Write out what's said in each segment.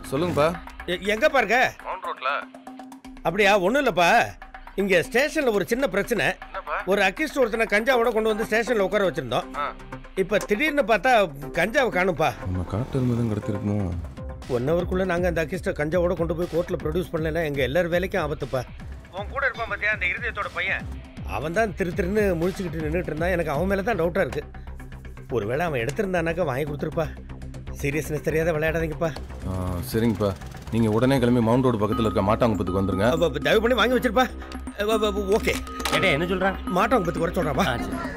சொல்லுங்கப்பா எ- எங்கப்பா இருக்க மவுண்ட் ரோட்ல அப்படியா ஒன்றும் இல்லைப்பா இங்கே ஸ்டேஷனில் ஒரு சின்ன பிரச்சனை என்னப்பா ஒரு அக்கிஸ்ட் ஒருத்தனை கஞ்சாவோட கொண்டு வந்து ஸ்டேஷனில் உட்கார வச்சிருந்தோம் இப்போ திடீர்னு பார்த்தா கஞ்சாவை காணும்ப்பா நம்ம காட்டு எருமை கிடைத்திருக்கணும் ஒன் ஹவருக்குள்ளே நாங்கள் அந்த அக்கிஸ்ட்டை கஞ்சாவோட கொண்டு போய் கோர்ட்டில் ப்ரொடியூஸ் பண்ணலைன்னா எங்கள் எல்லார் வேலைக்கும் ஆபத்துப்பா உன் கூட இருப்பான் பார்த்தியா அந்த இருதயத்தோட பையன் அவன் தான் திரு திருன்னு முழிச்சுக்கிட்டு நின்றுட்டு இருந்தான் எனக்கு அவன் மேலே தான் டவுட்டாக இருக்குது ஒருவேளை அவன் எடுத்திருந்தானாக்கா வாங்கி கொடுத்துருப்பா சீரியஸ்னஸ் தெரியாத விளையாடாதீங்கப்பா ஆ, சரிங்கப்பா நீங்க உடனே கிளம்பி மவுண்ட் ரோடு பக்கத்துல இருக்க மாட்டாங்குப்பத்துக்கு வந்துருங்க அப்ப- அப்ப தயவு பண்ணி வாங்கி வச்சிருப்பா அப்ப- அப்ப- அப்ப ஓகே ஏடே என்ன சொல்றான் மாட்டவங்க பற்றி குறை சொல்கிறாப்பா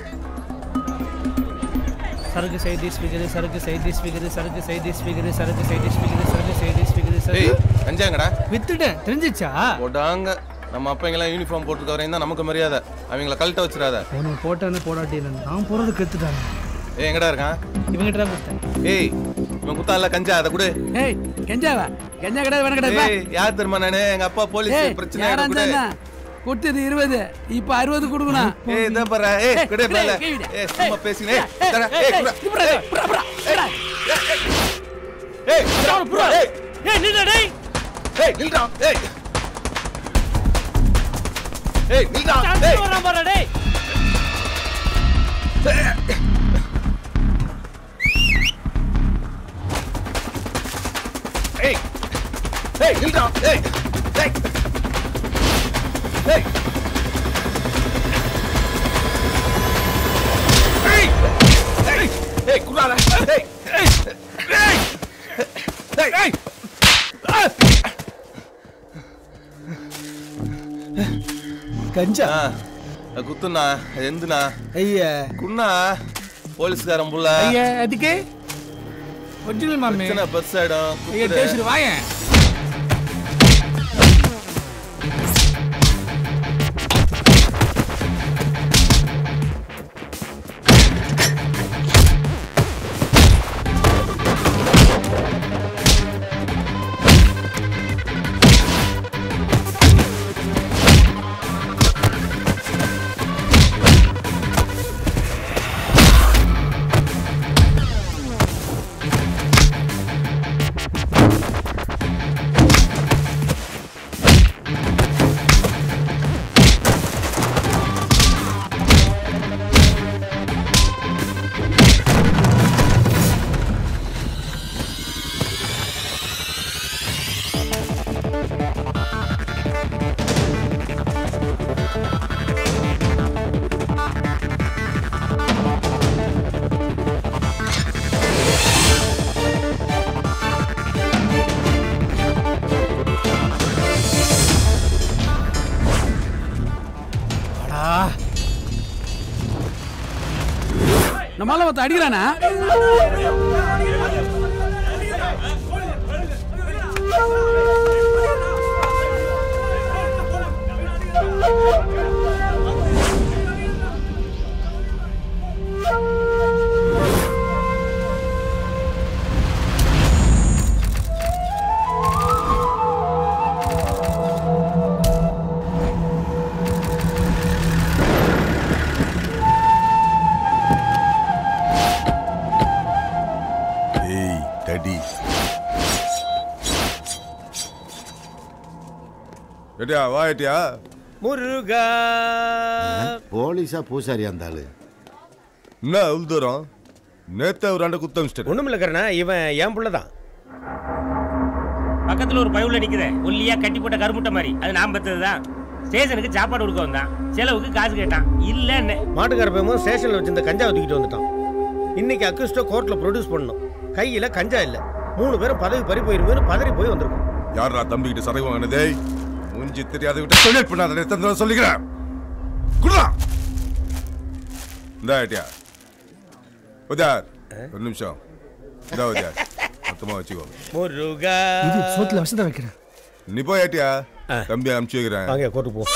சரக்கு சைடு ஸ்பீக்கர் சரக்கு சைடு ஸ்பீக்கர் சரக்கு சைடு ஸ்பீக்கர் சரக்கு சைடு ஸ்பீக்கர் சரக்கு சைடு ஸ்பீக்கர் ஏய் சரக்கு கஞ்சாங்கடா வித்துட்டேன் தெரிஞ்சிச்சா போடாங்க நம்ம அப்பங்கெல்லாம் யூனிஃபார்ம் போட்டுருக்க வரையும் தான் நமக்கு மரியாதை அவங்கள கழட்ட வச்சிடாத உனக்கு போட்டானே போடாட்டி நான் போறது கெத்துட்டாங்க ஏய் எங்கடா இருக்கான் இவங்கிட்ட தான் கொடுத்தேன் ஏய் இவன் குத்தால கஞ்சா அதை கொடு ஏய் கெஞ்சாவா கெஞ்சா கிடையாது வேணா கிடையாது ஏய் யார் தெரியுமா நானு எங்க அப்பா போலீஸ் பிரச்சனை யாரா கொடு இருந்தா கொடுத்தது இருபது இப்ப அறுபது கொடுக்கணும் ஏய் இத பாரு ஏய் ஏய், கொடு மேல கை விடு. ஏய் சும்மா பேசினே ஏய், ஏய், ஏய் ஏய், குடா. இப்படி இரு, புறா, புறா, புறா. ஏய் குடா, புறா. ஏய் ஏய் நில்லுடா, டேய் ஏய் நில்டா ஏய் ஏய் நில்டா சான்ஸ் ஏய் வரான் பாருடா, டேய் ஏய் ஏய் நில்டா ஏய் ஏய் ஏய் ஏய் ஏய் ஏய் குடால ஏய் ஏய் ஏய் ஏய் ஏய் கஞ்சா ஆ குத்துண்ணா எந்துண்ணா ஐயா குண்ணா போலீஸ்காரன் புள்ள ஐயா அதுக்கு ஒரிஜினல் மாமே பிரச்சனை பஸ் ஆயிடும் ஐயா குத்துரு. பேசுற வாயேன் நம்மளால ஒருத்த அடிக்கிறானா ஏய் தடி ஏட்டியா வா ஏட்டியா முருகா போலீஸா பூசாரியா இருந்தாலும் என்ன அவ்வளோ தூரம் நேத்து ஒரு ஆண்ட குத்த மிஸ்டர் ஒன்றும் இல்லைக்கிறண்ணா இவன் என் புள்ள தான் பக்கத்துல ஒரு பயவுல நிக்குதே ஒல்லியா கட்டி போட்ட கருமுட்டை மாதிரி அது நான் பெத்தது தான் ஸ்டேஷனுக்கு சாப்பாடு கொடுக்க வந்தான் செலவுக்கு காசு கேட்டான் இல்லன்னு மாட்டுக்கார பையமும் ஸ்டேஷனில் வச்சிருந்த கஞ்சாவை தூக்கிட்டு வந்துட்டான் இன்னைக்கு அக்கிஸ்டோ கோர்ட்டில் ப்ரொடியூஸ் பண்ணணும் கையில் கஞ்சா இல்லை மூணு பேரும் பதவி பறி போயிருமேனு பதறி போய் வந்திருக்கும் யாரா தம்பி கிட்ட சரகு வாங்கினதே மூஞ்சி தெரியாத விட்டு டொனேட் பண்ணாத தந்திர சொல்லிக்கிறேன் குடுறா இந்த ஏட்டியா உதார் ஒரு நிமிஷம் இந்த உதார் மொத்தமா வச்சுக்கோ முருகா இது சோத்துல வசத வைக்கிறேன் நீ போய் ஏட்டியா தம்பி அனுப்பிச்சு வைக்கிறேன் வாங்க கோர்ட்டு போ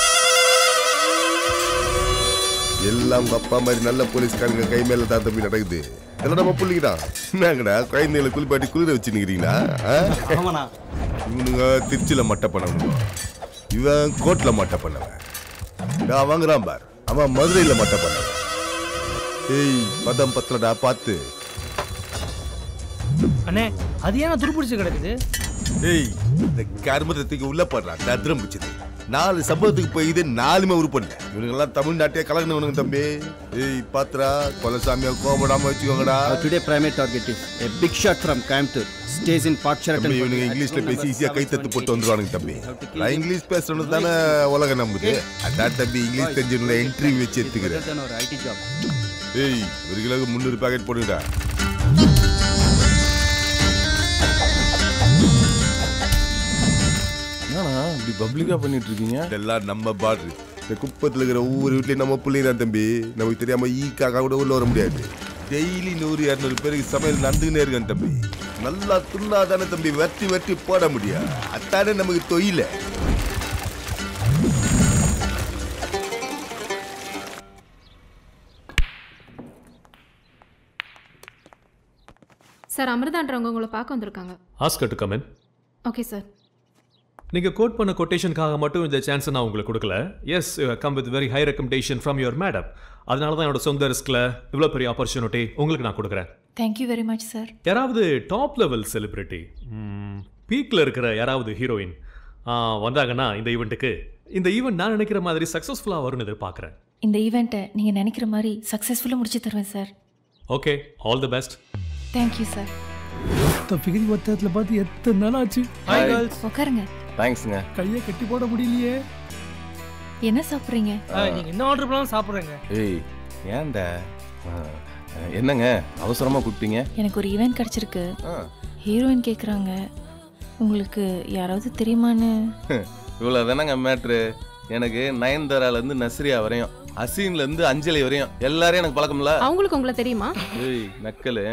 எல்லாம் உங்க அப்பா மாதிரி நல்ல போலீஸ்காரங்க கை மேல தான் தம்பி நடக்குது இதெல்லாம் நம்ம புள்ளிக்கிட்டா என்னங்கடா குழந்தைகளை குளிப்பாட்டி குளிர வச்சு நிக்கிறீங்களா இவனுங்க திருச்சியில மட்டை பண்ணவனுங்க இவன் கோட்ல மட்டை பண்ணவன் நான் வாங்குறான் பார் அவன் மதுரையில மட்டை பண்ணவன் ஏய் பதம் பத்தலடா பார்த்து அண்ணே அது ஏன் துருப்பிடிச்சு கிடக்குது ஏய் இந்த கர்மத்துக்கு உள்ள போடுறா தத்ரம் பிடிச்சது நாலு சம்பவத்துக்கு போய் இது நாலுமே உருப்பண்ண இவனுங்கெல்லாம் தமிழ்நாட்டையே கலக்கணுவனுங்க தம்பி ஏய் Patra கொலசாமியா கோபடாம வச்சுக்கோங்கடா Our today primary target is a big shot from Coimbatore. Stays in Port Sheraton. தம்பி இவனுங்க இங்கிலீஷ்ல பேசி ஈஸியா கை தத்து போட்டு வந்துருவானுங்க தம்பி நான் இங்கிலீஷ் பேசுறது தானே உலகம் நம்புது அதான் தம்பி இங்கிலீஷ் தெரிஞ்சவங்கள இன்டர்வியூ வச்சு Better எடுத்துக்கிறேன் than our IT job. ஏய் ஒரு கிலோக்கு முந்நூறு பாக்கெட் போடுங்கடா என்னண்ணா இப்படி பப்ளிக்கா பண்ணிட்டு இருக்கீங்க இதெல்லாம் நம்ம பாடு இந்த குப்பத்துல இருக்கிற ஒவ்வொரு வீட்லயும் நம்ம பிள்ளைங்க தான் தம்பி நமக்கு தெரியாம ஈ காக்கா கூட உள்ள வர முடியாது டெய்லி நூறு இரநூறு பேருக்கு சமையல் நடந்துக்கினே இருக்கேன் தம்பி நல்லா துண்ணாதானே தம்பி வெட்டி வெட்டி போட முடியும் அத்தானே நமக்கு தொழில சார் அமிர்தான்றவங்க உங்களை பார்க்க வந்திருக்காங்க ask her to come in okay sir நீங்கள் கோட் பண்ண கொட்டேஷனுக்காக மட்டும் இந்த சான்ஸை நான் உங்களுக்கு கொடுக்கல yes come with very high recommendation from your madam அதனால தான் என்னோட சொந்த ரிஸ்கில் இவ்வளோ பெரிய ஆப்பர்ச்சுனிட்டி உங்களுக்கு நான் கொடுக்குறேன் தேங்க்யூ வெரி மச் சார் யாராவது டாப் லெவல் செலிபிரிட்டி பீக்கில் இருக்கிற யாராவது ஹீரோயின் வந்தாங்கன்னா இந்த ஈவெண்ட்டுக்கு இந்த ஈவெண்ட் நான் நினைக்கிற மாதிரி சக்ஸஸ்ஃபுல்லாக வரும்னு எதிர்பார்க்குறேன் இந்த ஈவெண்ட்டை நீங்கள் நினைக்கிற மாதிரி சக்ஸஸ்ஃபுல்லாக முடிச்சு தருவேன் sir okay all the best thank you sir மொத்த ஃபிகரி மொத்தத்தில் பார்த்து எத்தனை நாள் ஆச்சு ஹாய் கேர்ள்ஸ் உட்காருங்க தேங்க்ஸ்ங்க கையை கட்டி போட முடியலையே என்ன சாப்பிட்றீங்க நீங்க என்ன ஆர்டர் பண்ணாலும் சாப்பிட்றேங்க ஏய் ஏன்டா ஆ, என்னங்க அவசரமா கூப்பிட்டீங்க எனக்கு ஒரு ஈவெண்ட் கிடச்சிருக்கு ஆ, ஹீரோயின் கேட்குறாங்க உங்களுக்கு யாராவது தெரியுமான்னு இவ்வளவு தானங்க மேட்ரு எனக்கு நயன்தாரால இருந்து நஸ்ரியா வரையும் அசீன்ல இருந்து அஞ்சலி வரையும் எல்லாரையும் எனக்கு பழக்கம்ல அவங்களுக்கு உங்களை தெரியுமா ஏய் நக்கலு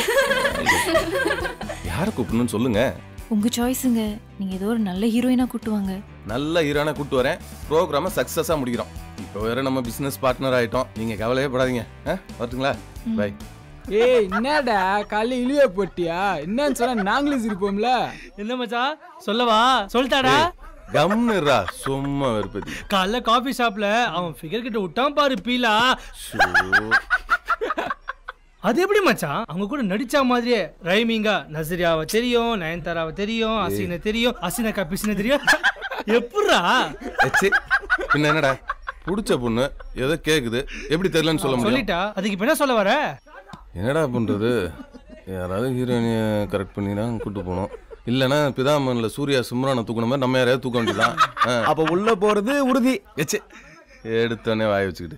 யாரை கூப்பிடணும்னு சொல்லுங்க உங்கள் சாய்ஸுங்க நீங்கள் ஏதோ ஒரு நல்ல ஹீரோயினாக கூட்டுவாங்க நல்ல ஹீரோனை கூட்டு வரேன் ப்ரோக்ராம சக்ஸஸா முடிக்கிறோம் இப்போ வேற நம்ம பிசினஸ் பார்ட்னர் ஆயிட்டோம் நீங்க கவலையே படாதீங்க ஆ, வரட்டுங்களா பை ஏய் என்னடா காலைல இழிவே போட்டியா என்னன்னு சொன்னா நாங்களும் சிரிப்போம்ல என்ன மச்சான் சொல்லவா சொல்லிட்டாடா கம்னுரா சும்மா வெறுப்பதி காலைல காஃபி ஷாப்ல அவன் ஃபிகர் கிட்ட விட்டான் பாரு பீலா அது எப்படி மச்சான் அவங்க கூட நடிச்ச மாதிரியே ரைமிங்கா நசரியாவை தெரியும் நயன்தாராவை தெரியும் அசினை தெரியும் அசினக்கா பிசின தெரியும் எப்படிரா எச்சி, பின்ன என்னடா புடிச்ச பொண்ணு ஏதோ கேக்குது எப்படி தெரியலன்னு சொல்ல முடியும் சொல்லிட்டா அதுக்கு இப்ப என்ன சொல்ல வர என்னடா பண்றது யாராவது ஹீரோயினிய கரெக்ட் பண்ணி தான் கூட்டு போகணும் இல்லைன்னா பிதாமன்ல சூர்யா சிம்ரானை தூக்குன மாதிரி நம்ம யாரையாவது தூக்க வேண்டியதான் அப்ப உள்ள போறது உறுதி எச்சே எடுத்தோடனே வாய வச்சுக்கிட்டு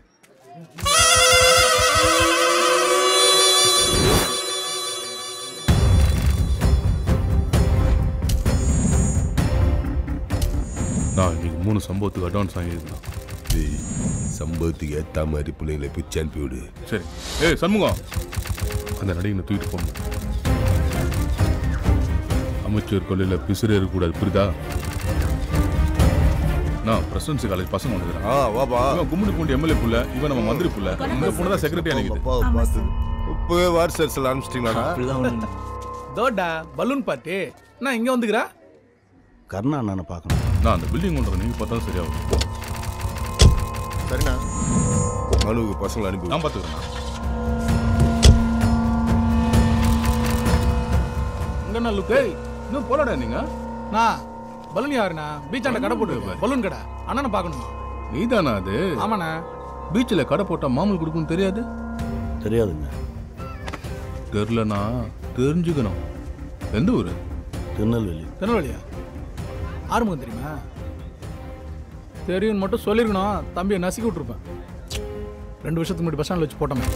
நான் இன்னைக்கு மூணு சம்பவத்துக்கு அட்வான்ஸ் வாங்கியிருந்தேன் ஏய், சம்பவத்துக்கு ஏத்த மாதிரி பிள்ளைங்களை பிச்சு அனுப்பி விடு சரி ஏய் சண்முகம் அந்த நடிகனை தூக்கிட்டு போகணும் அமைச்சர் கொள்ளையில் பிசுறு இருக்கக்கூடாது புரியுதா நான் பிரசிடன்சி காலேஜ் பசங்க ஒன்று ஆ வாப்பா இவன் கும்மிடி பூண்டி எம்எல்ஏ புள்ள இவன் நம்ம மந்திரி புள்ள இந்த பொண்ணு தான் செக்ரட்டரி நினைக்குது அப்பாவை பார்த்து இப்பவே வாட்ஸ்அப்ல அனுப்பிச்சிட்டீங்களா தோடா பலூன் பார்ட்டி நான் இங்க வந்துக்கிறா கருணா அண்ணனை பார்க்கணும் நான் அந்த பில்டிங் கொண்டு நீங்க பார்த்தா சரியாகும் சரிண்ணா மனுவுக்கு பசங்களை அனுப்பி நான் பார்த்துக்கிறேன் இங்க என்ன லுக்கு இன்னும் போலடா நீங்க நான் பலூன் யாருண்ணா பீச்சாண்ட கடை போட்டு பலூன் கடை அண்ணனை பார்க்கணுமா நீதானா அது ஆமாண்ணா பீச்சில் கடை போட்டா மாமூல் கொடுக்கணும் தெரியாது தெரியாதுங்க தெரிலனா தெரிஞ்சுக்கணும் எந்த ஊரு திருநெல்வேலி திருநெல்வேலியா ஆறுமுகம் தெரியுமா தெரியும்னு மட்டும் சொல்லிருக்கணும் தம்பியை நசுக்கி விட்டுருப்பேன் ரெண்டு வருஷத்துக்கு முன்னாடி பஸ் ஸ்டாண்டில் வச்சு போட்டோமே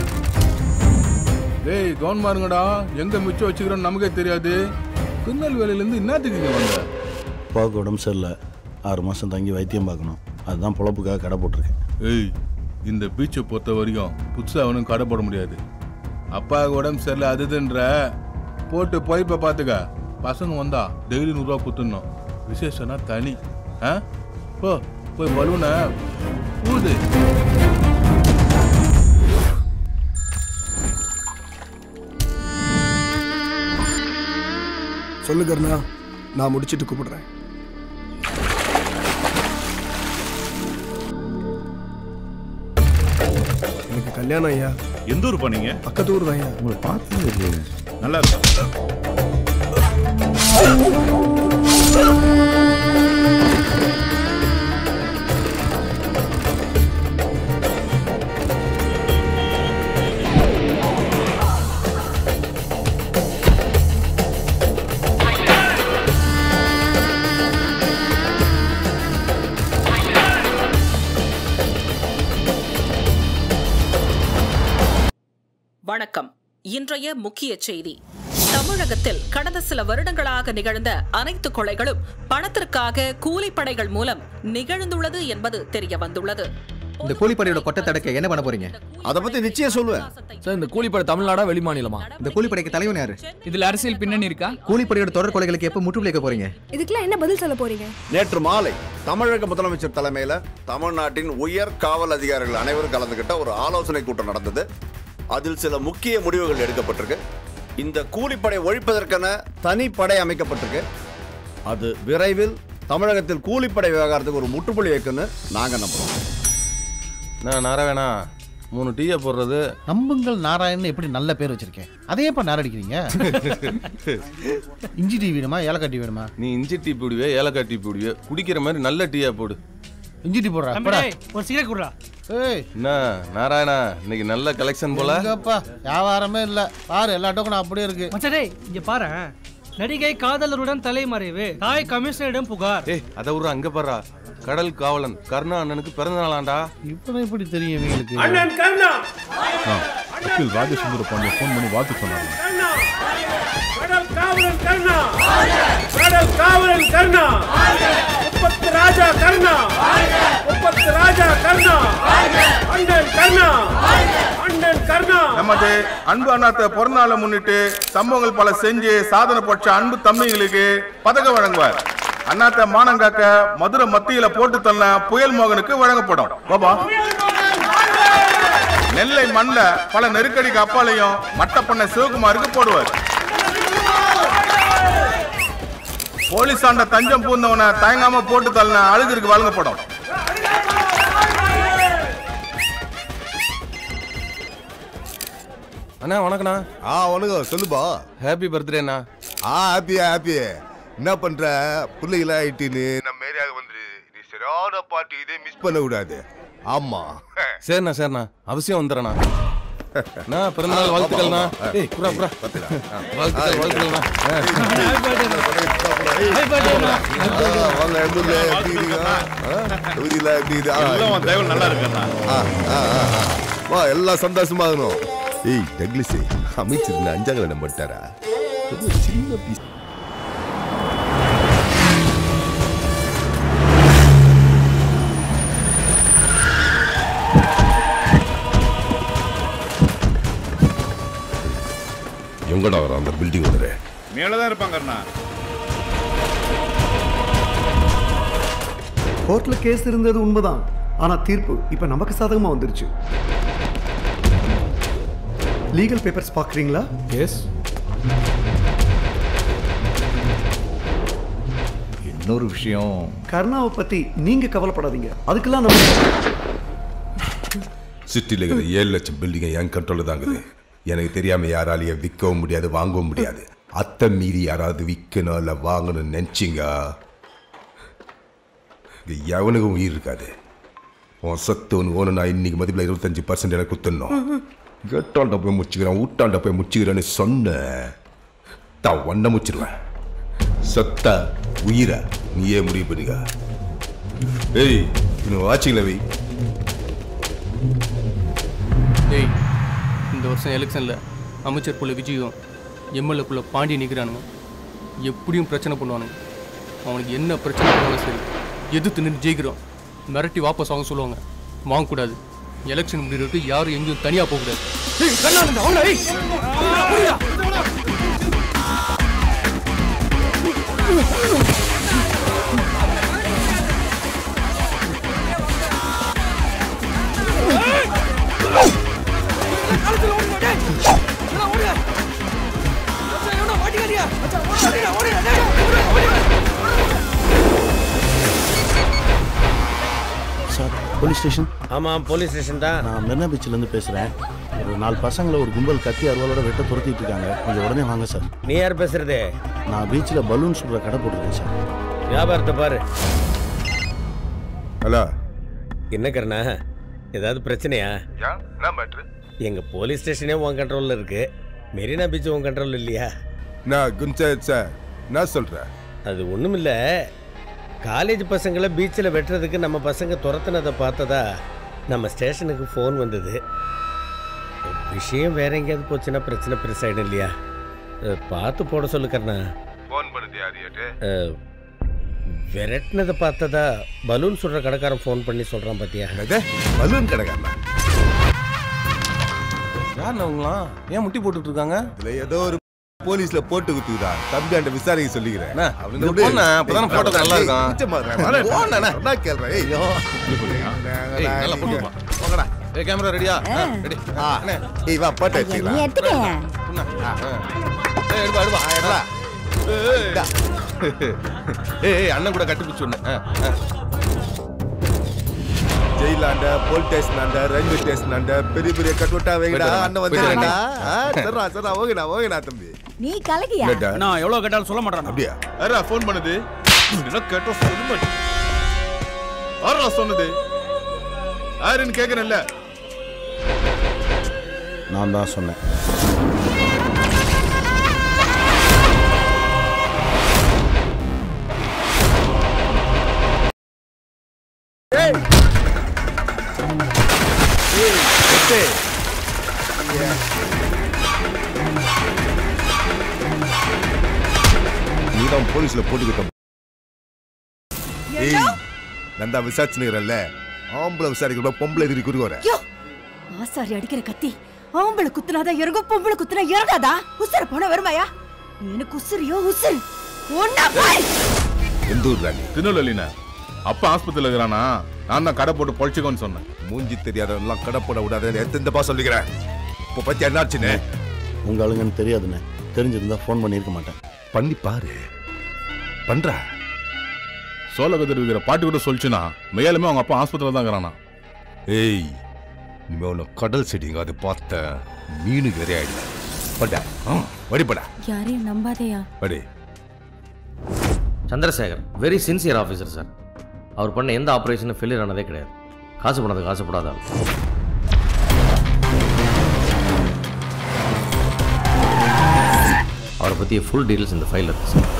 டேய் கவனமா இருங்கடா எங்க மிச்சம் வச்சுக்கிறோம் நமக்கே தெரியாது திருநெல்வேலியிலேருந்து என்னத்துக்கு இங்க வந்த அப்பாவுக்கு உடம்பு சரியில்லை ஆறு மாதம் தங்கி வைத்தியம் பார்க்கணும் அதுதான் பொழப்புக்காக கடை போட்டிருக்கேன் ஏய் இந்த பீச்சை பொறுத்த வரைக்கும் புதுசாக அவனும் கடை போட முடியாது அப்பாவுக்கு உடம்பு சரியில்லை அதுதுன்ற போட்டு பொய்ப்பை பார்த்துக்க பசங்க வந்தா டெய்லி நூறுரூவா குத்துடணும் விசேஷம்னா தனி ஆ போ போய் பலூனை ஊது சொல்லு கருணா நான் முடிச்சிட்டு கூப்பிடுறேன் எனக்கு கல்யாணம் ஐயா எந்த ஊர் பண்ணீங்க பக்கத்து ஊர் தான் ஐயா உங்களை பார்த்து நல்லா இருக்கும் வணக்கம் இன்றைய முக்கிய செய்தி தமிழகத்தில் கடந்த சில வருடங்களாக நிகழ்ந்த அனைத்து கொலைகளும் பணத்திற்காக கூலிப்படைகள் மூலம் நிகழ்ந்துள்ளது என்பது தெரிய வந்துள்ளது இந்த கூலிப்படையோட கொட்டை தடுக்க என்ன பண்ண போறீங்க அதை பத்தி நிச்சயம் சொல்லுவேன் சார் இந்த கூலிப்படை தமிழ்நாடா வெளி மாநிலமா இந்த கூலிப்படைக்கு தலைவன் யாரு இதுல அரசியல் பின்னணி இருக்கா கூலிப்படையோட தொடர் கொலைகளுக்கு எப்ப முற்றுப்புள்ளி வைக்க போறீங்க இதுக்கெல்லாம் என்ன பதில் சொல்ல போறீங்க நேற்று மாலை தமிழக முதலமைச்சர் தலைமையில தமிழ்நாட்டின் உயர் காவல் அதிகாரிகள் அனைவரும் கலந்துகிட்ட ஒரு ஆலோசனை கூட்டம் நடந்தது அதில் சில முக்கிய முடிவுகள் எடுக்கப்பட்டிருக்கு இந்த கூலிப்படை ஒழிப்பதற்கென தனி படை அமைக்கப்பட்டிருக்கு அது விரைவில் தமிழகத்தில் கூலிப்படை விவகாரத்துக்கு ஒரு முற்றுப்புள்ளி வைக்குன்னு நாங்க நம்புறோம் நான் நாராயணா மூணு டீயை போடுறது நம்புங்கள் நாராயணன் எப்படி நல்ல பேர் வச்சிருக்கேன் அதே எப்ப நாரடிக்கிறீங்க இஞ்சி டீ வேணுமா ஏலக்காய் டீ வேணுமா நீ இஞ்சி டீ போடுவே ஏலக்காய் டீ போடுவே குடிக்கிற மாதிரி நல்ல டீயா போடு இஞ்சி டீ போடுறா தம்பி, டேய், ஒரு சிகரெட் குடுறா ஏய் என்ன நாராயணா இன்னைக்கு நல்ல கலெக்ஷன் போல எங்கப்பா வியாபாரமே இல்ல பாரு எல்லா டோக்கனும் அப்படியே இருக்கு மச்சடே இங்க பாரு நடிகை காதலருடன் தலைமறைவு தாய் கமிஷனரிடம் புகார் ஏய் அதை விட்ற அங்க பாரு கடல் காவலன் கருணா அண்ணனுக்கு பிறந்த நாளாண்டா இப்போ எப்படி தெரியும் இவங்களுக்கு அண்ணன் கருணா வக்கீல் ராஜசுந்தர பாண்டிய ஃபோன் பண்ணி வாழ்த்து சொன்னாங்க கடல் காவலன் கருணா கடல் காவலன் கருணா முப்பத்து ராஜா கருணா முப்பத்து ராஜா கருணா அண்ணன் கருணா அண்ணன் கருணா நமது அன்பு அண்ணாத்த பிறந்தநாளை முன்னிட்டு சம்பவங்கள் பல செஞ்சு சாதனை பட்ச அன்பு தம்பிங்களுக்கு பதக்கம் வழங்குவார் அண்ணாத்த மானங்காக்க மதுரை மத்தியில போட்டு தள்ள புயல் மோகனுக்கு வழங்கப்படும் பாபா நெல்லை மண்ல பல நெருக்கடிக்கு அப்பாலையும் மட்ட பண்ண சிவகுமாருக்கு போடுவார் போலீஸாண்ட தஞ்சம் பூந்தவனை தயங்காம போட்டு தள்ள அழுகிற்கு வழங்கப்படும் அண்ணா வணக்கண்ணா ஆ வணக்கம் சொல்லுப்பா ஹாப்பி பர்த்டேண்ணா ஆ ஹாப்பி ஹாப்பி என்ன பண்ற பிள்ளைகளா ஆயிட்டுன்னு நம்ம ஏரியாவுக்கு வந்துரு நீ சரியான பாட்டு இதே மிஸ் பண்ண கூடாது ஆமா சரிண்ணா சரிண்ணா அவசியம் வந்துடுறேண்ணா நான் பிறந்தநாள் வாழ்த்துக்கள்ண்ணா ஏய் புறா புறா வாழ்த்துக்கள் வாழ்த்துக்கள்ண்ணா ஆ, வாங்க எம்பூர்ல எப்படி இருக்கீங்க ஆ, தொகுதியில எப்படி இருக்கு? ஆ, எல்லாம் உன் தயவுல நல்லா இருக்குண்ணா. ஆ, ஆ, ஆ, ஆ. வா எல்லாம் சந்தோஷமா இருக்கணும் ஏய் டக்லிஸ் அமைச்சர் அஞ்சாங்கல நம்ம பண்ணிட்டாரா ஒரு சின்ன பீஸ் எங்கடா வர அந்த பில்டிங் ஓனரு மேலதான் இருப்பாங்கண்ணா கோர்ட்ல கேஸ் இருந்தது உண்மைதான் ஆனா தீர்ப்பு இப்ப நமக்கு சாதகமா வந்துருச்சு லீகல் பேப்பர்ஸ் பாக்குறீங்களா எஸ் இன்னொரு விஷயம் கருணாவை பத்தி நீங்க கவலைப்படாதீங்க அதுக்கெல்லாம் நம்ம சிட்டியில் இருக்கிற ஏழு லட்சம் பில்டிங்கை என் கண்ட்ரோலில் தாங்குது எனக்கு தெரியாம யாராலையும் விற்கவும் முடியாது வாங்கவும் முடியாது அத்தை மீறி யாராவது விற்கணும் இல்லை வாங்கணும்னு நினச்சிங்க இங்கே எவனுக்கும் உயிர் இருக்காது உன் சொத்து ஒன்று ஓணும் நான் இன்னைக்கு மதிப்பில் இருபத்தஞ்சு பர்சன்ட் எனக்கு குத்துடணும் கேட்டாண்ட போய் முச்சிக்கிறேன் ஊட்டாண்ட போய் முச்சிக்கிறேன்னு சொன்ன தான் ஒன்றை முச்சிருவேன் சொத்தா உயிரை நீயே முடிவு பண்ணிக்க ஏய் இன்னும் வாட்சிங்களா வை டேய் இந்த வருஷம் எலெக்ஷனில் அமைச்சர் புள்ள விஜயும் எம்எல்ஏ புள்ள பாண்டி நிற்கிறானுங்க எப்படியும் பிரச்சனை பண்ணுவானுங்க அவனுக்கு என்ன பிரச்சனை பண்ணாலும் சரி எதிர்த்து நின்று ஜெயிக்கிறோம் மிரட்டி வாபஸ் வாங்க சொல்லுவாங்க வாங்கக்கூடாது எலெக்ஷன் முடிவுக்கு யாரும் எங்கேயும் தனியாக போகக்கூடாது சார் போலீஸ் ஸ்டேஷன் ஆமாம் போலீஸ் ஸ்டேஷன் தான் நான் மெரினா பீச்சிலேருந்து பேசுகிறேன் ஒரு நாலு பசங்களை ஒரு கும்பல் கத்தி அருவாலோட வெட்ட துரத்திட்டு இருக்காங்க கொஞ்சம் உடனே வாங்க சார் நீ யார் பேசுறது நான் பீச்சில் பலூன் சுடுற கடை போட்டிருக்கேன் சார் வியாபாரத்தை பாரு ஹலோ என்ன கருணா ஏதாவது பிரச்சனையா என்ன மேட்ரு எங்க போலீஸ் ஸ்டேஷனே உன் கண்ட்ரோல்ல இருக்கு மெரினா பீச் உன் கண்ட்ரோல் இல்லையா நான் குன்சாயத் சார் நான் சொல்கிறேன் அது ஒண்ணும் இல்ல காலேஜ் பசங்களை பீச்சில் வெட்டுறதுக்கு நம்ம பசங்க துரத்துனதை பார்த்ததா நம்ம ஸ்டேஷனுக்கு ஃபோன் வந்தது விஷயம் வேற எங்கேயாவது போச்சுன்னா பிரச்சனை பெருசாயிடும் இல்லையா அஹ், பார்த்து போட சொல்லு கண்ணா ஃபோன் பண்ணுது யாரியாட்டு அஹ், விரட்டினதை பார்த்ததா பலூன் சுடுற கடைக்காரன் ஃபோன் பண்ணி சொல்கிறான் பார்த்தியா பலூன் கடைக்காரனா யார் அவங்களாம் ஏன் முட்டி போட்டுட்டு இருக்காங்க இதுல ஏதோ ஒரு போலீஸ்ல போட்டு குத்துக்குதா தம்பி அந்த விசாரிக்க சொல்லிக்கிறேன் அண்ணா, அவனுங்க இது விடு. போண்ணா, அப்பதானே டேய், photo நல்லா இருக்கும். நிச்சயமா, வாடா, போண்ணா, அண்ணா. சொன்னா கேளுடா, ஏய். ஏய், நல்லா போட்டு வா. போங்கடா. ஏய், கேமரா ரெடியா ரெடி ஆ, ஏய், வா, போட்டோ எடுத்துக்கலாம். ஏய், எடுப்பா, எடுப்பா. எடுப்பா. ஏய், ஏய், ஏய், அண்ணன் கூட கட்டி பிடிச்சு ஒண்ணு ஜெயிலாண்ட போலீஸ் ஸ்டேஷனாண்ட ரயில்வே ஸ்டேஷனாண்ட பெரிய பெரிய கட்டுவட்டா வைங்கடா போயிட்டு அண்ணன் வரேன். வந்துடுறா சரிடா சரிடா ஓகேடா ஓகேடா தம்பி நீ கலகியா என்னடா? நான் எவ்வளவு கேட்டாலும் சொல்ல மாட்டேன் அப்படியா யாரா ஃபோன் பண்ணுது இதெல்லாம் கேட்டா சொல்ல மாட்டேன் யாரா சொன்னது யாருன்னு கேக்குறேன்ல நான் தான் சொன்னேன் நீ தான் போலீஸ்ல போட்டுக்கிட்ட ஏய் நான் தான் விசாரிச்சுக்கிறேன்ல ஆம்பளை விசாரிக்கிற பொம்பளை எதிரி குறுக்க யோ ஆசாரி அடிக்கிற கத்தி ஆம்பளை குத்துனாதான் இறங்கும் பொம்பளை குத்துனா இறங்காதா உசுர போன வருமாயா எனக்கு உசுரியோஉசுரு ஒன்னா பாய் எந்த ஊர் ராணி திருநெல்வேலினா அப்பா ஆஸ்பத்திரியில் இருக்கிறானா நான் தான் கடை போட்டு பொழைச்சிக்கோன்னு சொன்னேன் மூஞ்சி தெரியாதவன்லாம் கடை போட விடாத எத்தனை பா சொல்லிக்கிறேன் இப்போ பத்தி என்னாச்சுன்னு உங்க ஆளுங்கன்னு தெரியாதுண்ணே தெரிஞ்சிருந்தா ஃபோன் பண்ணியிருக்க மாட்டேன் பண்ணி பாரு பண்றா சோழகத்தில் இருக்கிற பாட்டு கூட சொல்லிச்சுன்னா மேலுமே அவங்க அப்பா ஆஸ்பத்திரியில் தான் இருக்கிறானா ஏய் இனிமே உன்னை கடல் செடிங்க அது பார்த்த மீனுக்கு விரையாயிடுவேன் படா வடிப்படா யாரையும் நம்பாதையா வடி Chandrasekhar very sincere officer sir அவர் பண்ண எந்த ஆப்ரேஷனும் ஃபெயிலியர் ஆனதே கிடையாது காசு பண்ணதுக்கு ஆசைப்படாத ஆள். அவரை பற்றிய ஃபுல் டீட்டெயில்ஸ் இந்த ஃபைல் இருக்கு sir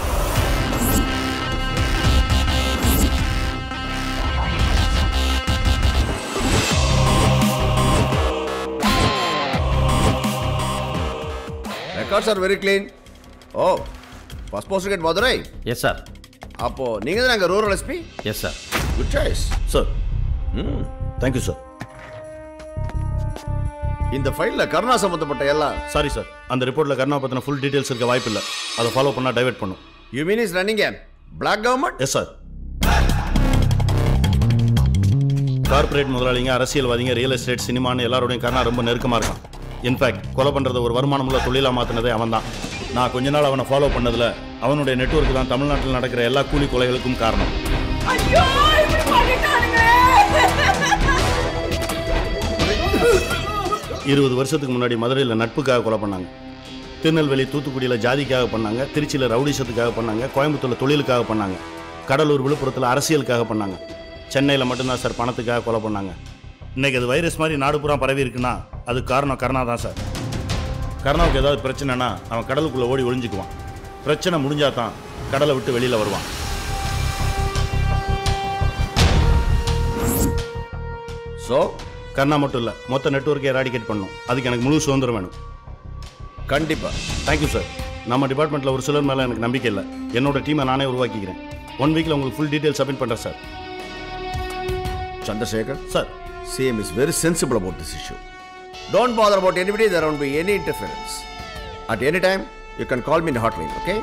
records are very clean oh first post got Madurai yes sir அப்போ நீங்க தான் அங்கே rural SP yes sir good choice sir thank you sir இந்த ஃபைலில் கருணா சம்பந்தப்பட்ட எல்லாம் சாரி சார் அந்த ரிப்போர்ட்டில் கருணா பற்றின ஃபுல் டீட்டெயில்ஸ் இருக்க வாய்ப்பு இல்லை அதை ஃபாலோ பண்ணால் டைவர்ட் பண்ணும் you mean is running black government yes sir corporate முதலாளிங்க அரசியல்வாதிங்க ரியல் எஸ்டேட் சினிமான்னு எல்லாரோடையும் கருணா ரொம்ப நெருக்கமாக இருக்கான் இன்ஃபேக்ட் கொலை பண்ணுறத ஒரு வருமானமுள்ள தொழிலாக மாற்றினதே அவன் தான் நான் கொஞ்ச நாள் அவனை ஃபாலோ பண்ணதில் அவனுடைய நெட்வொர்க் தான் தமிழ்நாட்டில் நடக்கிற எல்லா கூலி கொலைகளுக்கும் காரணம் இருபது வருஷத்துக்கு முன்னாடி மதுரையில் நட்புக்காக கொலை பண்ணாங்க திருநெல்வேலி தூத்துக்குடியில் ஜாதிக்காக பண்ணாங்க திருச்சியில் ரவுடிசத்துக்காக பண்ணாங்க கோயம்புத்தூரில் தொழிலுக்காக பண்ணாங்க கடலூர் விழுப்புரத்தில் அரசியலுக்காக பண்ணாங்க சென்னையில் மட்டும்தான் சார் பணத்துக்காக கொலை பண்ணாங்க இன்னைக்கு அது வைரஸ் மாதிரி நாடு பூரா பரவி இருக்குன்னா அது காரணம் கருணா தான் சார் கருணாவுக்கு ஏதாவது பிரச்சனைனா அவன் கடலுக்குள்ளே ஓடி ஒளிஞ்சுக்குவான் பிரச்சனை முடிஞ்சா தான் கடலை விட்டு வெளியில் வருவான் ஸோ கருணா மட்டும் இல்லை மொத்த நெட்வொர்க்கை எராடிகேட் பண்ணும் அதுக்கு எனக்கு முழு சுதந்திரம் வேணும் கண்டிப்பாக தேங்க்யூ சார் நம்ம டிபார்ட்மெண்ட்டில் ஒரு சிலர் மேலே எனக்கு நம்பிக்கை இல்லை என்னோட டீமை நானே உருவாக்கிக்கிறேன் ஒன் வீக்கில் உங்களுக்கு ஃபுல் டீட்டெயில் சப்மிட் பண்ணுறேன் sir Chandrasekhar? Sir. CM is very sensible about this issue. Don't bother about anybody, there won't be any interference. At any time, you can call me in the hotline, okay?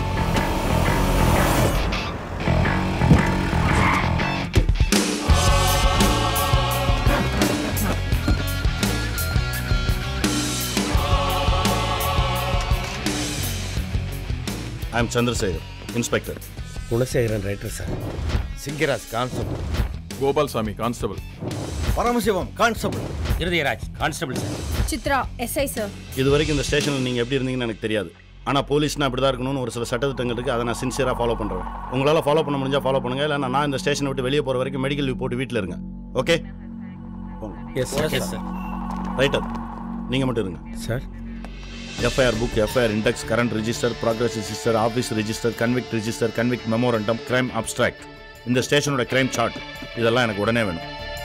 I am Chandrasekhar inspector Gunasekaran writer sir Singaraj constable Gopalsamy constable Paramasivam constable Irudayaraj constable sir Chitra SI sir இது வரைக்கும் இந்த ஸ்டேஷனில் நீங்கள் எப்படி இருந்தீங்கன்னு எனக்கு தெரியாது ஆனால் போலீஸ்னா அப்படி தான் இருக்கணும்னு ஒரு சில சட்டத்திட்டங்கள் இருக்குது அதை நான் சின்சியராக ஃபாலோ பண்ணுறேன் உங்களால் ஃபாலோ பண்ண முடிஞ்சால் ஃபாலோ பண்ணுங்கள் இல்லை நான் இந்த ஸ்டேஷனை விட்டு வெளியே போகிற வரைக்கும் மெடிக்கல் லீவ் போட்டு வீட்டில் இருங்க okay yes sir yes sir writer நீங்கள் மட்டும் இருங்க sir FIR book FIR index current register progress register office register convict register convict memorandum crime abstract இந்த ஸ்டேஷனோட கிரைம் சார்ட் இதெல்லாம் எனக்கு உடனே வேணும்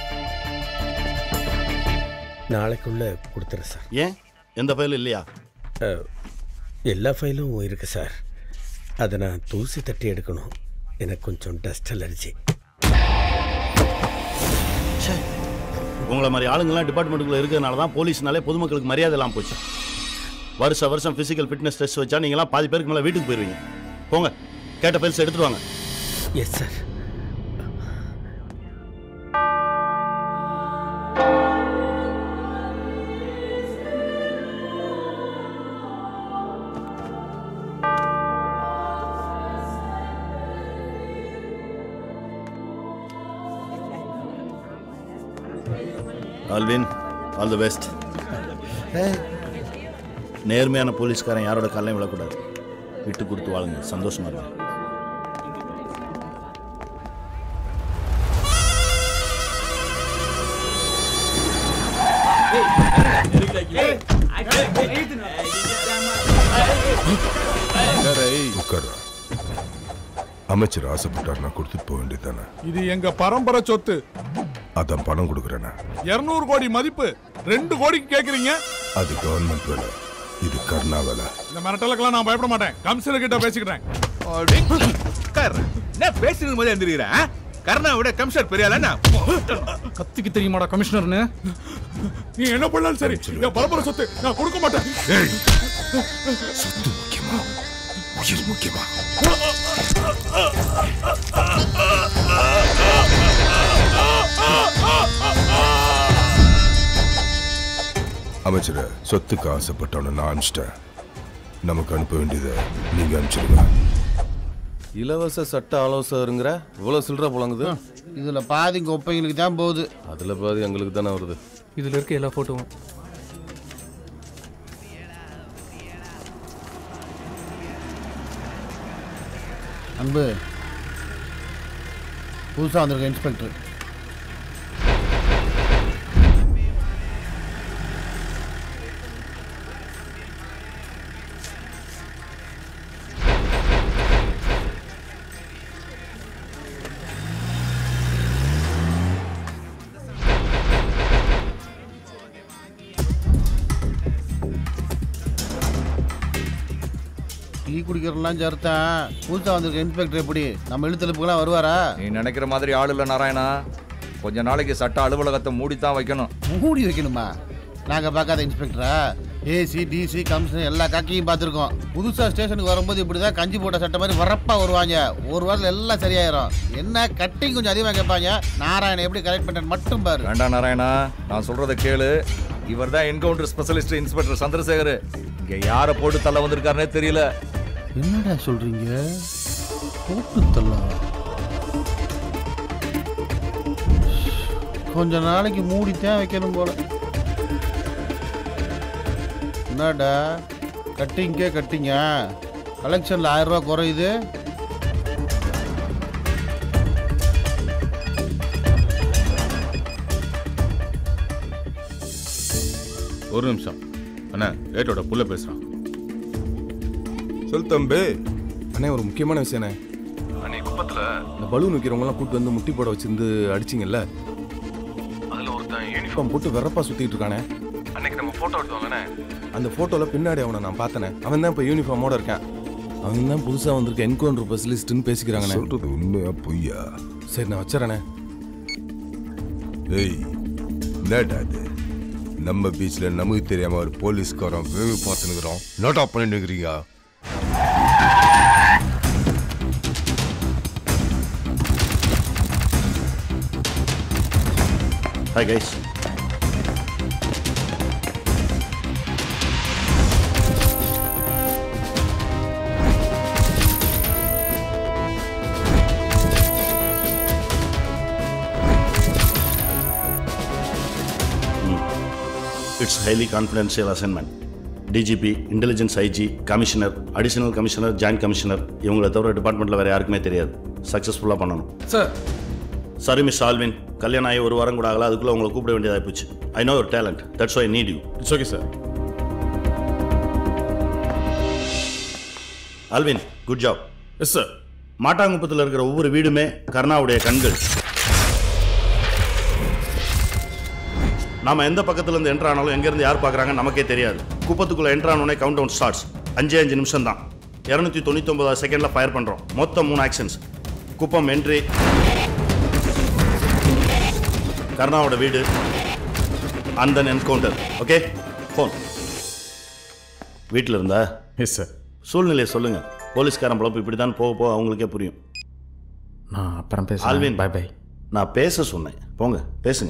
நாளைக்குள்ள கொடுத்துறேன் சார் ஏன் எந்த ஃபைலும் இல்லையா எல்லா ஃபைலும் இருக்கு சார் அதை நான் தூசி தட்டி எடுக்கணும் எனக்கு கொஞ்சம் டஸ்ட் அலர்ஜி உங்களை மாதிரி ஆளுங்கெல்லாம் டிபார்ட்மெண்ட்டுக்குள்ள இருக்கிறதுனால தான் போலீஸ்னாலே பொதுமக்களுக்கு மரியாதை இல்லாமல் போச்சு வருஷம் வருஷம் ஃபிசிக்கல் ஃபிட்னஸ் டெஸ்ட் வச்சா நீங்களாம் பாதி பேருக்கு மேலே வீட்டுக்கு போயிடுவீங்க போங்க கேட்ட ஃபைல்ஸ் எடுத்துட்டு வாங்க yes sir Alwin all the best நேர்மையான போலீஸ்காரன் யாரோட காலையும் விழக்கூடாது விட்டு கொடுத்து வாழுங்க சந்தோஷமா இருங்க உட்கார்றா அமைச்சர் ஆசைப்பட்டாருன்னா கொடுத்துட்டு போக வேண்டியதானே இது எங்க பரம்பரை சொத்து அதான் பணம் கொடுக்குறேண்ணா இருநூறு கோடி மதிப்பு ரெண்டு கோடிக்கு கேக்குறீங்க அது கவர்மெண்ட் வேலை இது கர்ணா வேலை இந்த மிரட்டலுக்கெல்லாம் நான் பயப்பட மாட்டேன் கமிஷனர் கிட்ட பேசிக்கிறேன் என்ன பேசுறது போது எந்திரிக்கிறேன் கர்ணா விட கமிஷனர் பெரிய ஆளா கத்திக்கு தெரியுமாடா கமிஷனர்னு நீ என்ன பண்ணாலும் சரி என் பரம்பரை சொத்து நான் கொடுக்க மாட்டேன் சொத்து முக்கியமா உயிர் முக்கியமா அமைச்சர சொத்துக்கு ஆசைப்பட்டவன நான் அனுப்பிச்சிட்டேன் நமக்கு அனுப்ப வேண்டியதை நீங்க அனுப்பிச்சிருங்க இலவச சட்ட ஆலோசகருங்கிற இவ்வளோ சில்லற புழங்குது இதுல பாதி கொப்பைங்களுக்கு தான் போகுது அதில் பாதி எங்களுக்கு தானே வருது இதில் இருக்க எல்லா ஃபோட்டோவும் அன்பு புதுசாக வந்திருக்க இன்ஸ்பெக்டர் டீ குடிக்கிறலாம் சருத்தான் புதுசாக வந்திருக்க இன்ஸ்பெக்டர் எப்படி நம்ம இழுத்தலுப்புக்கெல்லாம் வருவாரா நீ நினைக்கிற மாதிரி ஆள் இல்லை நாராயணா கொஞ்ச நாளைக்கு சட்ட அலுவலகத்தை மூடித்தான் வைக்கணும் மூடி வைக்கணுமா நாங்கள் பார்க்காத இன்ஸ்பெக்டரா ஏசி டிசி கமிஷனர் எல்லா காக்கையும் பார்த்துருக்கோம் புதுசாக ஸ்டேஷனுக்கு வரும்போது இப்படி தான் கஞ்சி போட்ட சட்டை மாதிரி வரப்பாக வருவாங்க ஒரு வாரத்தில் எல்லாம் சரியாயிரும் என்ன கட்டிங் கொஞ்சம் அதிகமாக கேட்பாங்க நாராயணன் எப்படி கரெக்ட் பண்ணுறது மட்டும் பாரு வேண்டாம் நாராயணா நான் சொல்றத கேளு இவர் தான் என்கவுண்டர் ஸ்பெஷலிஸ்ட் இன்ஸ்பெக்டர் சந்திரசேகர் இங்க யாரை போட்டு தள்ள வந்திருக்காருனே தெரியல என்னடா சொல்றீங்க போட்டு தள்ளலாம் கொஞ்ச நாளைக்கு மூடித்தான் வைக்கணும் போல என்னடா கட்டிங்கே கட்டிங்க கலெக்ஷனில் ஆயிரம் ரூபா குறையுது ஒரு நிமிஷம் அண்ணா ஏட்டோட புள்ள பேசுறான் சொல் தம்பி அண்ணே ஒரு முக்கியமான விஷயண்ணே அண்ணே குப்பத்தில் இந்த பலூன் விற்கிறவங்கலாம் கூட்டு வந்து முட்டி போட வச்சிருந்து அடிச்சிங்கல்ல அதில் ஒருத்தன் யூனிஃபார்ம் போட்டு வெறப்பா சுற்றிட்டு இருக்கானே அன்னைக்கு நம்ம ஃபோட்டோ எடுத்தோம்லண்ணே அந்த ஃபோட்டோவில் பின்னாடி அவனை நான் பார்த்தனே அவன் தான் இப்போ யூனிஃபார்மோட இருக்கான் அவன் தான் புதுசாக வந்திருக்க என்கவுண்டர் ஸ்பெஷலிஸ்ட்னு பேசிக்கிறாங்கண்ணே சொல்றது உண்மையா பொய்யா சரி நான் வச்சுறேண்ணே ஏய் என்னடா அது நம்ம பீச்ல நமக்கு தெரியாம ஒரு போலீஸ்காரன் வேவு பார்த்துனுக்குறோம் நோட்டா பண்ணிட்டு இருக்கிறீங்க hi guys it's highly confidential assignment DGP intelligence IG commissioner additional commissioner joint commissioner இவங்களை தவிர டிபார்ட்மெண்ட்டில் வேறு யாருக்குமே தெரியாது சக்ஸஸ்ஃபுல்லாக பண்ணணும் சார் சாரி மிஸ் ஆல்வின் கல்யாணம் ஆகி ஒரு வாரம் கூட ஆகல அதுக்குள்ளே உங்களை கூப்பிட வேண்டியதாக போச்சு ஐ நோ ஒரு talent that's I need you it's okay sir Alwin good job yes sir மாட்டாங்குப்பத்தில் இருக்கிற ஒவ்வொரு வீடுமே கருணாவுடைய கண்கள் நாம எந்த பக்கத்துல இருந்து என்ட்ரு ஆனாலும் எங்கேருந்து யார் பார்க்குறாங்க நமக்கே தெரியாது குப்பத்துக்குள்ள என்ட்ரு ஆனோடனே கவுண்ட் டவுன் ஸ்டார்ட்ஸ் அஞ்சே அஞ்சு நிமிஷம் தான் இரநூத்தி தொண்ணூத்தொம்பது செகண்டில் ஃபயர் பண்ணுறோம் மொத்தம் மூணு ஆக்ஷன்ஸ் குப்பம் என்ட்ரி கருணாவோட வீடு and then encounter okay phone வீட்டில் இருந்தா எஸ் சார் சூழ்நிலையை சொல்லுங்க போலீஸ்காரன் பிழப்பு இப்படி தான் போக போக அவங்களுக்கே புரியும் நான் அப்புறம் பேசுகிறேன் ஆல்வின் பை பை நான் பேச சொன்னேன் போங்க பேசுங்க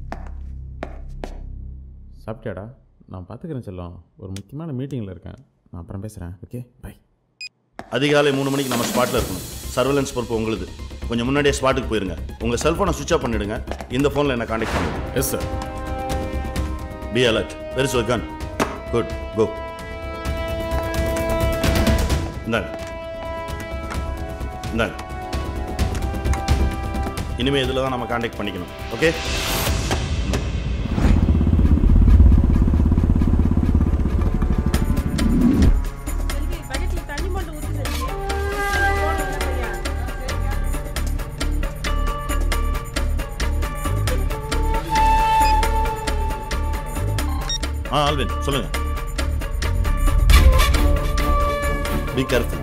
சாப்பிட்டியாடா நான் பார்த்துக்கிறேன் செல்லம் ஒரு முக்கியமான மீட்டிங்கில் இருக்கேன் நான் அப்புறம் பேசுகிறேன் ஓகே பை அதிகாலை மூணு மணிக்கு நம்ம ஸ்பாட்டில் இருக்கணும் சர்வேலன்ஸ் பொறுப்பு உங்களுது கொஞ்சம் முன்னாடியே ஸ்பாட்டுக்கு போயிருங்க உங்கள் செல்ஃபோனை சுவிச் ஆஃப் பண்ணிடுங்க இந்த ஃபோனில் என்ன காண்டாக்ட் பண்ணுங்க yes sir be alert very சொல் கன் குட் கோ இந்தாங்க இந்தாங்க இனிமேல் இதில் தான் நம்ம காண்டாக்ட் பண்ணிக்கணும் ஓகே ஆ ஆல்வின் சொல்லுங்க be careful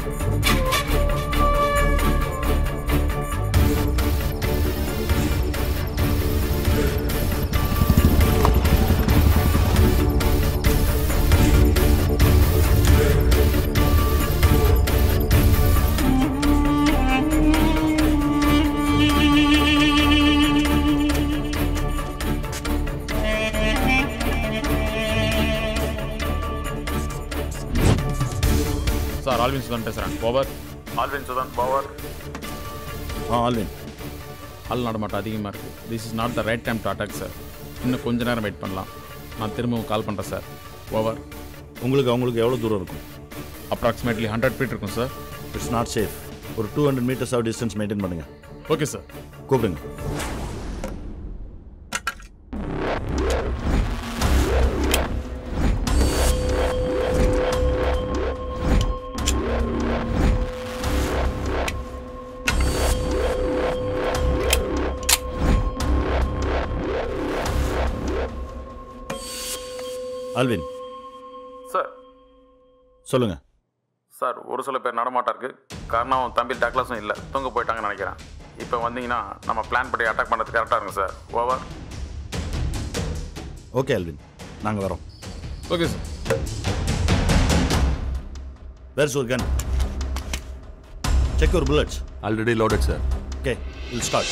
sir Alwin Sudhan பேசுகிறேன் over Alwin Sudhan over ah Alwin ஆள் நடமாட்டம் அதிகமாக இருக்குது this is not the right time to attack sir இன்னும் கொஞ்ச நேரம் வெயிட் பண்ணலாம் நான் திரும்பவும் கால் பண்ணுறேன் சார் ஓவர் உங்களுக்கு அவங்களுக்கு எவ்வளோ தூரம் இருக்கும் அப்ராக்சிமேட்லி ஹண்ட்ரட் ஃபீட் இருக்கும் சார் இட்ஸ் நாட் சேஃப் ஒரு two hundred metres of distance maintain பண்ணுங்க ஓகே சார் கூப்பிடுங்க ஆல்வின் சார் சொல்லுங்க சார் ஒரு சில பேர் நடமாட்டம் இருக்குது காரணம் தம்பி டக்ளஸும் இல்லை தூங்க போயிட்டாங்கன்னு நினைக்கிறேன் இப்போ வந்தீங்கன்னா நம்ம பிளான் படி அட்டாக் பண்ணுறது கரெக்டாக இருக்கும் சார் ஓவர் ஓகே ஆல்வின் நாங்கள் வரோம் ஓகே சார் வேர்ஸ் ஒரு கன் செக் ஒரு bullets already loaded sir okay will start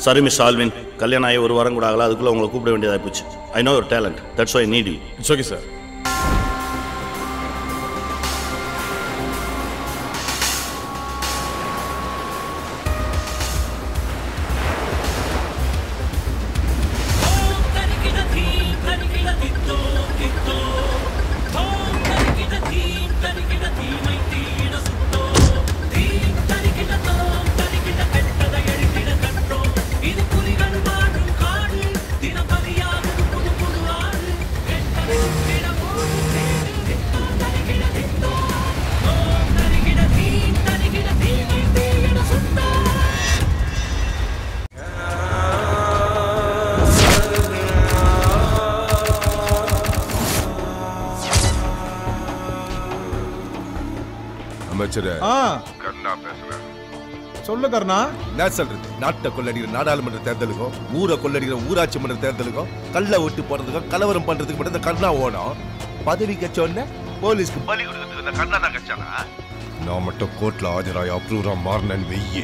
sorry miss Alwin கல்யாணம் ஆகி ஒரு வாரம் கூட ஆகல அதுக்குள்ளே உங்களை கூப்பிட வேண்டியதாக போச்சு I know your talent that's I need you it's okay sir அமைச்சர் ஆ கர்ணா பேசுறேன் சொல்லு கர்ணா என்ன சொல்றது நாட்டை கொள்ளடிக்கிற நாடாளுமன்ற தேர்தலுக்கும் ஊரை கொள்ளடிக்கிற ஊராட்சி மன்ற தேர்தலுக்கும் கள்ள ஓட்டு போடுறதுக்கும் கலவரம் பண்றதுக்கு மட்டும் இந்த கர்ணா ஓடும் பதவி கட்ச உடனே போலீஸ்க்கு பலி கொடுக்கறதுக்கு இந்த கர்ணா தான் கட்சானா நான் மட்டும் கோர்ட்ல ஆஜராகி அப்ரூவரா மாறினேன்னு வெய்யே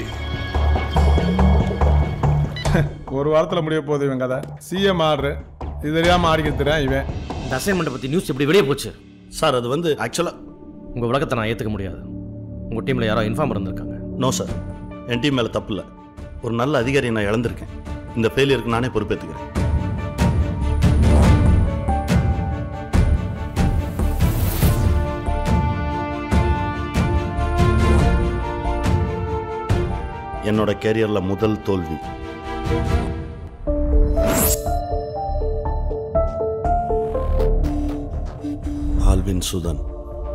ஒரு வாரத்தில் முடிய போகுது இவன் கதை சிஎம் ஆர்டர் இது தெரியாமல் ஆடிக்கிட்டு தெரியான் இவன் இந்த அசைன்மெண்ட்டை பற்றி நியூஸ் எப்படி வெளியே போச்சு சார் அது வந்து ஆக்சுவலாக உங்கள் விளக்கத்தை நான் ஏற்றுக்க முடியாது உங்கள் டீமில் யாரோ இன்ஃபார்ம் இருந்திருக்காங்க நோ சார் என் டீம் மேலே தப்பு இல்லை ஒரு நல்ல அதிகாரியை நான் இழந்திருக்கேன் இந்த ஃபெயிலியருக்கு நானே பொறுப்பேற்றுக்கிறேன் என்னோட கேரியரில் முதல் தோல்வி ஆல்வின் சுதன்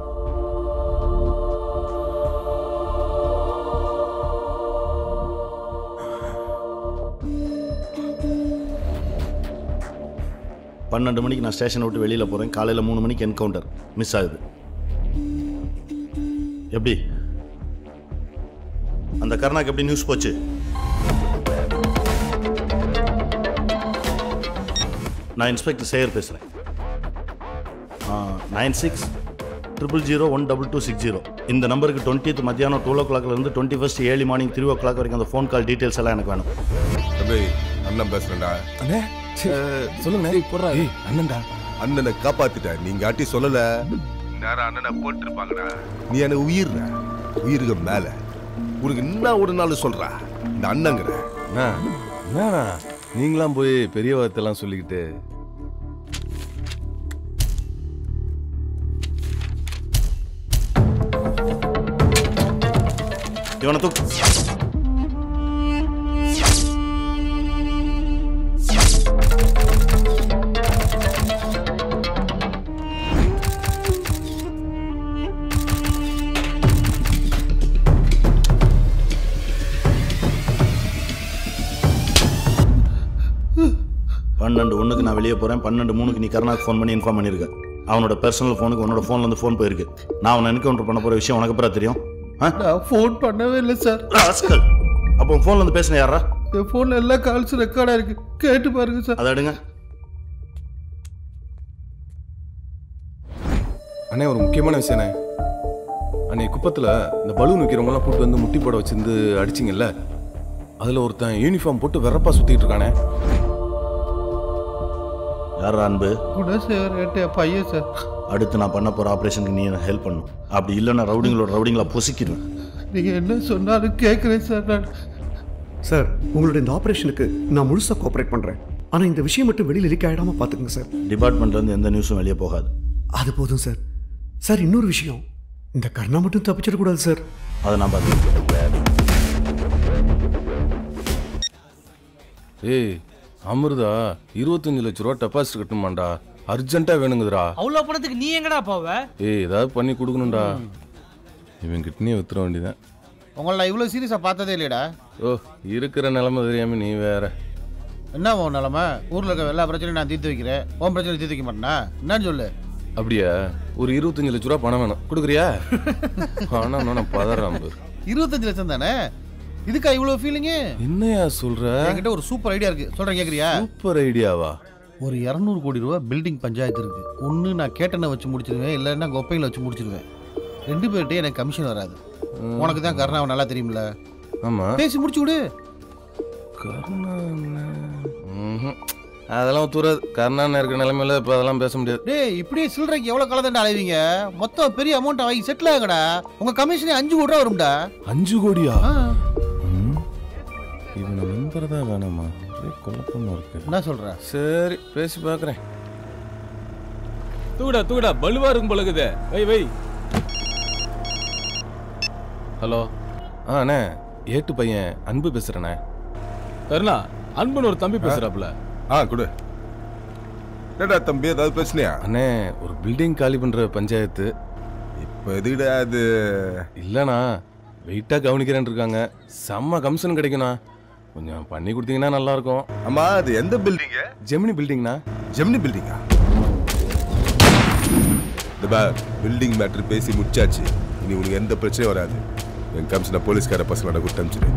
பன்னெண்டு மணிக்கு நான் ஸ்டேஷனை விட்டு வெளியில் போகிறேன் காலையில் மூணு மணிக்கு என்கவுண்டர் மிஸ் ஆகுது எப்படி அந்த கருணாக்கு எப்படி நியூஸ் போச்சு நான் இன்ஸ்பெக்டர் சேகர் பேசுகிறேன் nine six triple zero one double two six zero இந்த நம்பருக்கு டுவெண்ட்டித் மத்தியானம் டுவெல் ஓ கிளாக்லேருந்து டுவெண்ட்டி ஃபஸ்ட் ஏழி மார்னிங் த்ரீ ஓ கிளாக் வரைக்கும் அந்த ஃபோன் கால் டீட்டெயில்ஸ் எல்லாம் எனக்கு வேணும் தம்பி அண்ணன் பேசுறேன்டா அண்ணே சொல்லுங்க ஏய் அண்ணன்டா அண்ணனை காப்பாத்திட்ட நீங்க ஆட்டி சொல்லல நேரம் அண்ணனை போட்டிருப்பாங்கடா நீ எனக்கு உயிர்ற உயிருக்கு மேல உனக்கு என்ன ஒரு நாள் சொல்றா இந்த அண்ணங்கிற அண்ணா, என்னண்ணா நீங்களாம் போய் பெரிய வார்த்தைலாம் சொல்லிக்கிட்டு இவனை தூக்கு பன்னெண்டு ஒன்றுக்கு நான் வெளியே போகிறேன் பன்னெண்டு மூணுக்கு நீ கருணாக்கு ஃபோன் பண்ணி இன்ஃபார்ம் பண்ணியிருக்க அவனோட பர்சனல் ஃபோனுக்கு உன்னோட ஃபோன்லேருந்து ஃபோன் போயிருக்கு நான் அவனை என்கவுண்டர் பண்ண போகிற விஷயம் உனக்கு அப்புறம் தெரியும் நான் ஃபோன் பண்ணவே இல்லை சார் ராஸ்கல் அப்போ ஃபோன்லேருந்து பேசின யாரா என் ஃபோனில் எல்லா கால்ஸ் ரெக்கார்டாக இருக்கு கேட்டு பாருங்க சார் அதை எடுங்க அண்ணே ஒரு முக்கியமான விஷயண்ணே அன்னைக்கு குப்பத்தில் இந்த பலூன் விற்கிறவங்கலாம் கூட்டு வந்து முட்டி போட வச்சிருந்து அடிச்சிங்கல்ல அதில் ஒருத்தன் யூனிஃபார்ம் போட்டு வெறப்பா சுற்றிட்டு இருக்கானே யாரா அன்பு குணசேகர் என் பையன் சார் அடுத்து நான் பண்ண போகிற ஆப்ரேஷனுக்கு நீ எனக்கு ஹெல்ப் பண்ணும் அப்படி இல்லைன்னா ரவுடிங்களோட ரவுடிங்களா பொசிக்கிடுவேன் நீங்கள் என்ன சொன்னாலும் கேட்குறேன் சார் நான் சார் உங்களுடைய இந்த ஆபரேஷனுக்கு நான் முழுசாக கோஆப்ரேட் பண்ணுறேன் ஆனால் இந்த விஷயம் மட்டும் வெளியில் லீக் ஆகிடாமல் பார்த்துக்குங்க சார் டிபார்ட்மெண்ட்லேருந்து எந்த நியூஸும் வெளியே போகாது அது போதும் சார் சார் இன்னொரு விஷயம் இந்த கர்ணா மட்டும் தப்பிச்சிடக்கூடாது சார் அதை நான் பார்த்துக்கிறேன் ஏய் அமிர்தா இருபத்தஞ்சு லட்ச ரூபா டெபாசிட் கட்டணுமாண்டா அர்ஜென்ட்டாக வேணுங்குதுடா அவ்வளோ பணத்துக்கு நீ எங்கடா போவ ஏய் ஏதாவது பண்ணி கொடுக்கணும்டா இவன் கிட்டனே வித்துற வேண்டியதான் உங்களை நான் இவ்வளோ சீரியஸாக பார்த்ததே இல்லையடா ஓ இருக்கிற நிலைமை தெரியாம நீ வேற என்ன உன் நிலமை ஊரில் இருக்க எல்லா பிரச்சனையும் நான் தீர்த்து வைக்கிறேன் உன் பிரச்சனை தீர்த்து வைக்க மாட்டேனா என்னன்னு சொல்லு அப்படியா ஒரு இருபத்தஞ்சு லட்ச ரூபா பணம் வேணும் கொடுக்குறியா பணம் நான் பதறாம பாரு. இருபத்தஞ்சு லட்சம் தானே இதுக்கா இவ்வளோ ஃபீலிங்கு என்னையா சொல்ற என்கிட்ட ஒரு சூப்பர் ஐடியா இருக்கு சொல்றேன் கேக்குறியா சூப்பர் ஐடியாவா ஒரு இரநூறு கோடி ரூபா பில்டிங் பஞ்சாயத்து இருக்கு ஒன்று நான் கேட்டனை வச்சு முடிச்சிருவேன் இல்லைன்னா கொப்பையில் வச்சு முடிச்சிருவேன் ரெண்டு பேர்கிட்டயும் எனக்கு கமிஷன் வராது உனக்கு தான் கருணாவை நல்லா தெரியும்ல ஆமா பேசி முடிச்சு விடு கருணா ம்ஹும். அதெல்லாம் தூராது கருணான்னு இருக்கிற நிலைமையில இப்போ அதெல்லாம் பேச முடியாது டேய் இப்படியே சில்லறைக்கு எவ்வளவு கலந்துட்டு அலைவீங்க மொத்தம் பெரிய அமௌண்ட் வாங்கி செட்டில் ஆகுடா உங்க கமிஷனே அஞ்சு கோடி ரூபா வரும்டா அஞ்சு கோடியா ம். இவனை நம்புறதா வேணாமா ஒரே குழப்பமா இருக்கு என்ன சொல்ற சரி பேசி பார்க்குறேன் தூடா தூடா பலுவா இருக்கும் பழகுது வை வை ஹலோ ஆ அண்ணே ஏட்டு பையன் அன்பு பேசுகிறேண்ணே கருணா அன்புன்னு ஒரு தம்பி பேசுறாப்புல ஆ கொடு என்னடா தம்பி ஏதாவது பிரச்சனையா அண்ணே ஒரு பில்டிங் காலி பண்ணுற பஞ்சாயத்து இப்போ எதுக்குடா அது இல்லைண்ணா வெயிட்டாக கவனிக்கிறேன்னு இருக்காங்க செம்ம கமிஷன் கிடைக்குண்ணா கொஞ்சம் பண்ணி கொடுத்தீங்கன்னா நல்லா இருக்கும் ஆமா அது எந்த பில்டிங்க ஜெமினி பில்டிங்ண்ணா ஜெமினி பில்டிங்கா இந்த பார் பில்டிங் மேட்டர் பேசி முடிச்சாச்சு இனி உனக்கு எந்த பிரச்சனையும் வராது என் கமிஷனை போலீஸ்கார பசங்களோட கூட்டு அனுப்பிச்சிடு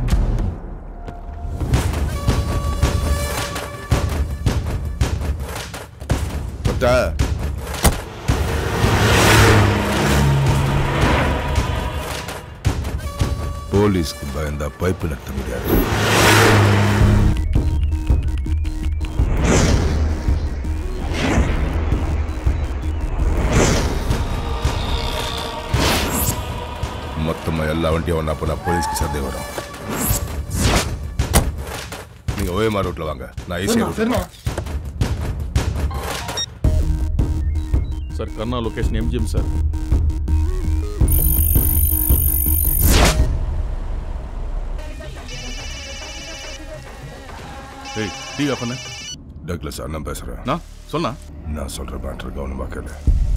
பட்டா போலீஸ்க்கு பயந்தா பைப்பு நடத்த முடியாது மொத்தமா எல்லா வண்டியும் ஒன்றா போனால் போலீஸ்க்கு சந்தேகம் வரும் நீங்க ஓஎம்ஆர் ரோட்ல வாங்க நான் ஈஸியாக ரூட்ல sir Karna location MGM sir ஏய் டீ ஆஃப் பண்ணு டக்ளஸ் அண்ணன் பேசுறேன் நான் சொன்னா நான் சொல்ற மேட்ரு கவனமா கேளு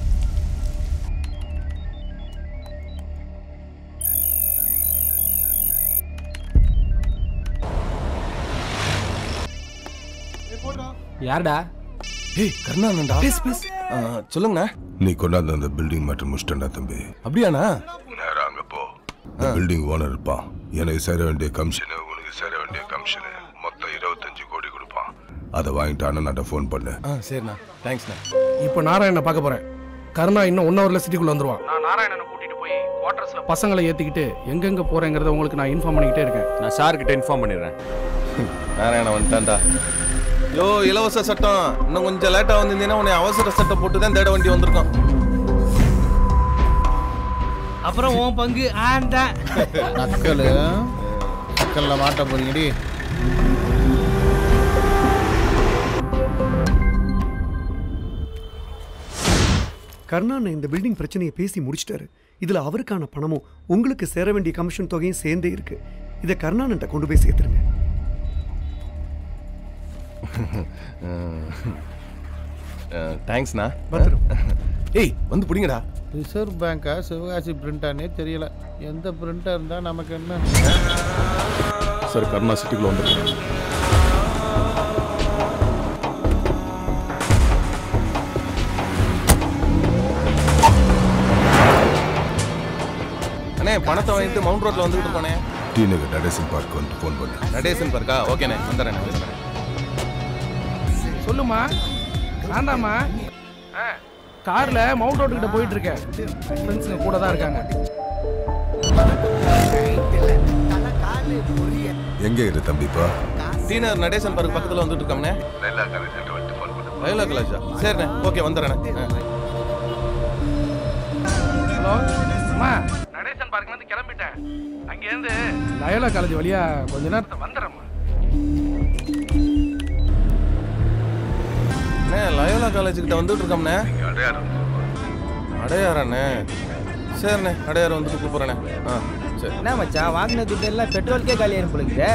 யாருடா ஏய் கருணானண்டா Please, please. சொல்லுங்கண்ணா நீ கொண்டாந்து அந்த பில்டிங் மேட்டர் முடிச்சிட்டா தம்பி அப்படியாண்ணா நேரா அங்க போ பில்டிங் ஓனர் இருப்பான் எனக்கு சேர வேண்டிய கமிஷனு உனக்கு சேர வேண்டிய கமிஷனு மொத்தம் இருபத்தஞ்சு கோடி கொடுப்பான் அதை வாங்கிட்டு அண்ணன் ஃபோன் பண்ணு ஆ சரிண்ணா தேங்க்ஸ்ண்ணா இப்போ நாராயணனை பார்க்க போறேன் கருணா இன்னும் ஒன் ஹவர்ல சிட்டிக்குள்ள வந்துருவான் நான் நாராயணனை கூட்டிட்டு போய் குவார்டர்ஸ்ல பசங்களை ஏத்திக்கிட்டு எங்கெங்க போறேங்கிறத உங்களுக்கு நான் இன்ஃபார்ம் பண்ணிக்கிட்டே இருக்கேன் நான் சார் கிட்ட இன்ஃபார்ம் பண்ணிடுறேன் நாராயணன் வந்துட்டான்டா யோ இலவச சட்டம் இன்னும் கொஞ்சம் லேட்டா வந்திருந்தீங்கன்னா உன்னை அவசர சட்டம் போட்டு தான் தேட வண்டி வந்திருக்கோம் அப்புறம் உன் பங்கு ஆண்ட நக்கலு நக்கல்ல மாட்ட போறீங்கடி கருணாண்ணன் இந்த பில்டிங் பிரச்சனையை பேசி முடிச்சிட்டாரு இதுல அவருக்கான பணமும் உங்களுக்கு சேர வேண்டிய கமிஷன் தொகையும் சேர்ந்தே இருக்கு இதை கருணாண்ணன்ட்ட கொண்டு போய் சேர்த்துருங்க தேங்க்ஸ்ண்ணா பத்திரம். ஏய் வந்து பிடிங்கடா ரிசர்வ் பேங்கா சிவகாசி பிரிண்டானே தெரியல எந்த பிரிண்டா இருந்தா நமக்கு என்ன சார் கர்ணா சிட்டிக்குள்ள வந்துருக்கேன் அண்ணே பணத்தை வாங்கிட்டு மவுண்ட் ரோட்ல வந்துகிட்டு இருக்கானே டி நகர் நடேசன் பார்க் வந்து ஃபோன் பண்ணு நடேசன் பார்க்கா ஓகேண்ணே வந்துடுறேன் வந்துடுறேன் சொல்லுமா வேண்டாமா கார்ல மவுண்ட் ரோடு கிட்ட போயிட்டு இருக்கேன் ஃப்ரெண்ட்ஸுங்க கூட தான் இருக்காங்க எங்க இரு தம்பி இப்போ டீனர் நடேசன் பார்க் பக்கத்துல வந்துட்டு இருக்காமண்ணே லைலா காலேஜ் வந்துட்டு ஃபோன் பண்ணு லைலா காலேஜா சரிண்ணே ஓகே வந்துடுறேண்ணே ஆ. ஹலோ அம்மா நடேசன் பார்க்ல இருந்து கிளம்பிட்டேன் அங்க இருந்து லயோலா காலேஜ் வழியா கொஞ்ச நேரத்தை வந்துடுறேம்மா அண்ணே லயோலா காலேஜ் கிட்ட வந்துட்டு இருக்கோம்ண்ணே அடையாரண்ணே சரிண்ணே அடையாரம் வந்துட்டு கூப்பிட்றேண்ணே ஆ சரி என்ன மச்சான் வாங்கின துட்டு எல்லாம் பெட்ரோலுக்கே காலியாயிரும் போலுக்குதே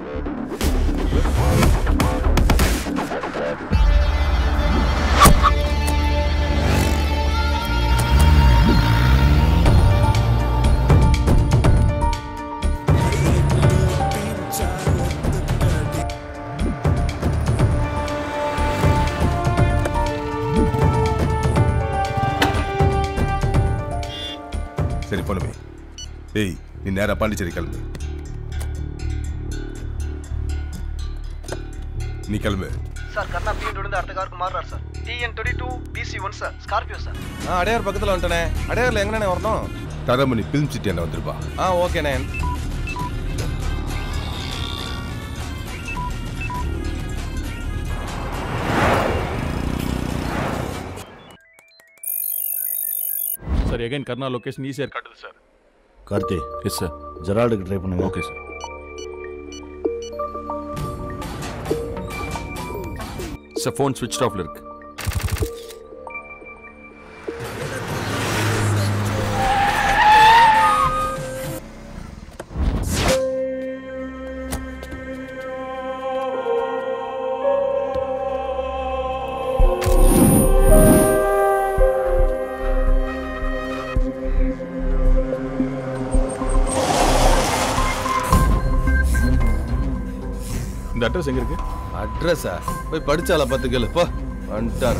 சரி பண்ணுமே ஏய் நீ நேரா பாண்டிச்சேரி கிளம்பு நீ கிளம்பு சார் கர்ணா பிஎன் இருந்து அடுத்த காருக்கு மாறுறாரு sir TN twenty two PC one sir Scorpio sir ஆ அடையார் பக்கத்தில் வந்துட்டேனே அடையாரில் எங்கண்ணே வரணும் தரமணி பிலிம் சிட்டி என்ன வந்திருப்பா ஆ ஓகேண்ணே சார் எகைன் கர்ணா லொகேஷன் ஈஸியாக காட்டுது சார் கார்த்தி எஸ் சார் ஜெரால்டுக்கு ட்ரை பண்ணுங்க ஓகே சார் சார் ஃபோன் ஸ்விட்ச் ஆஃப்ல இருக்கு இந்த அட்ரஸ் எங்க இருக்கு அட்ரஸா போய் படிச்சால பத்து கேளு போ வந்துட்டான்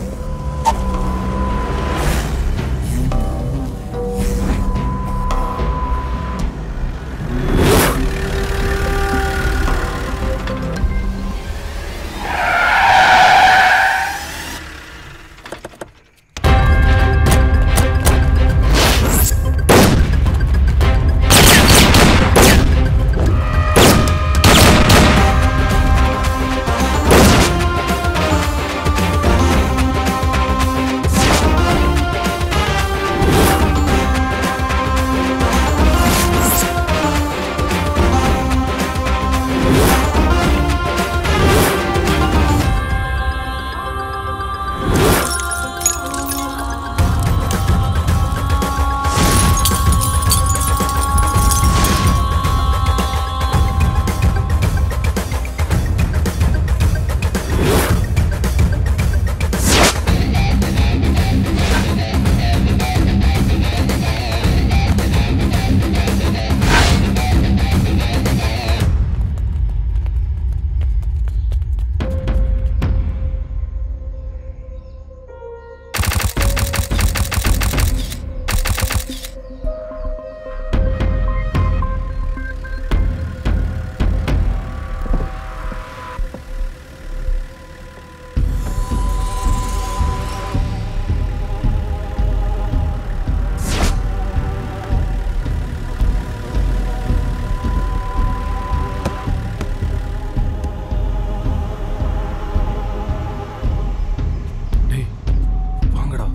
வாங்கடா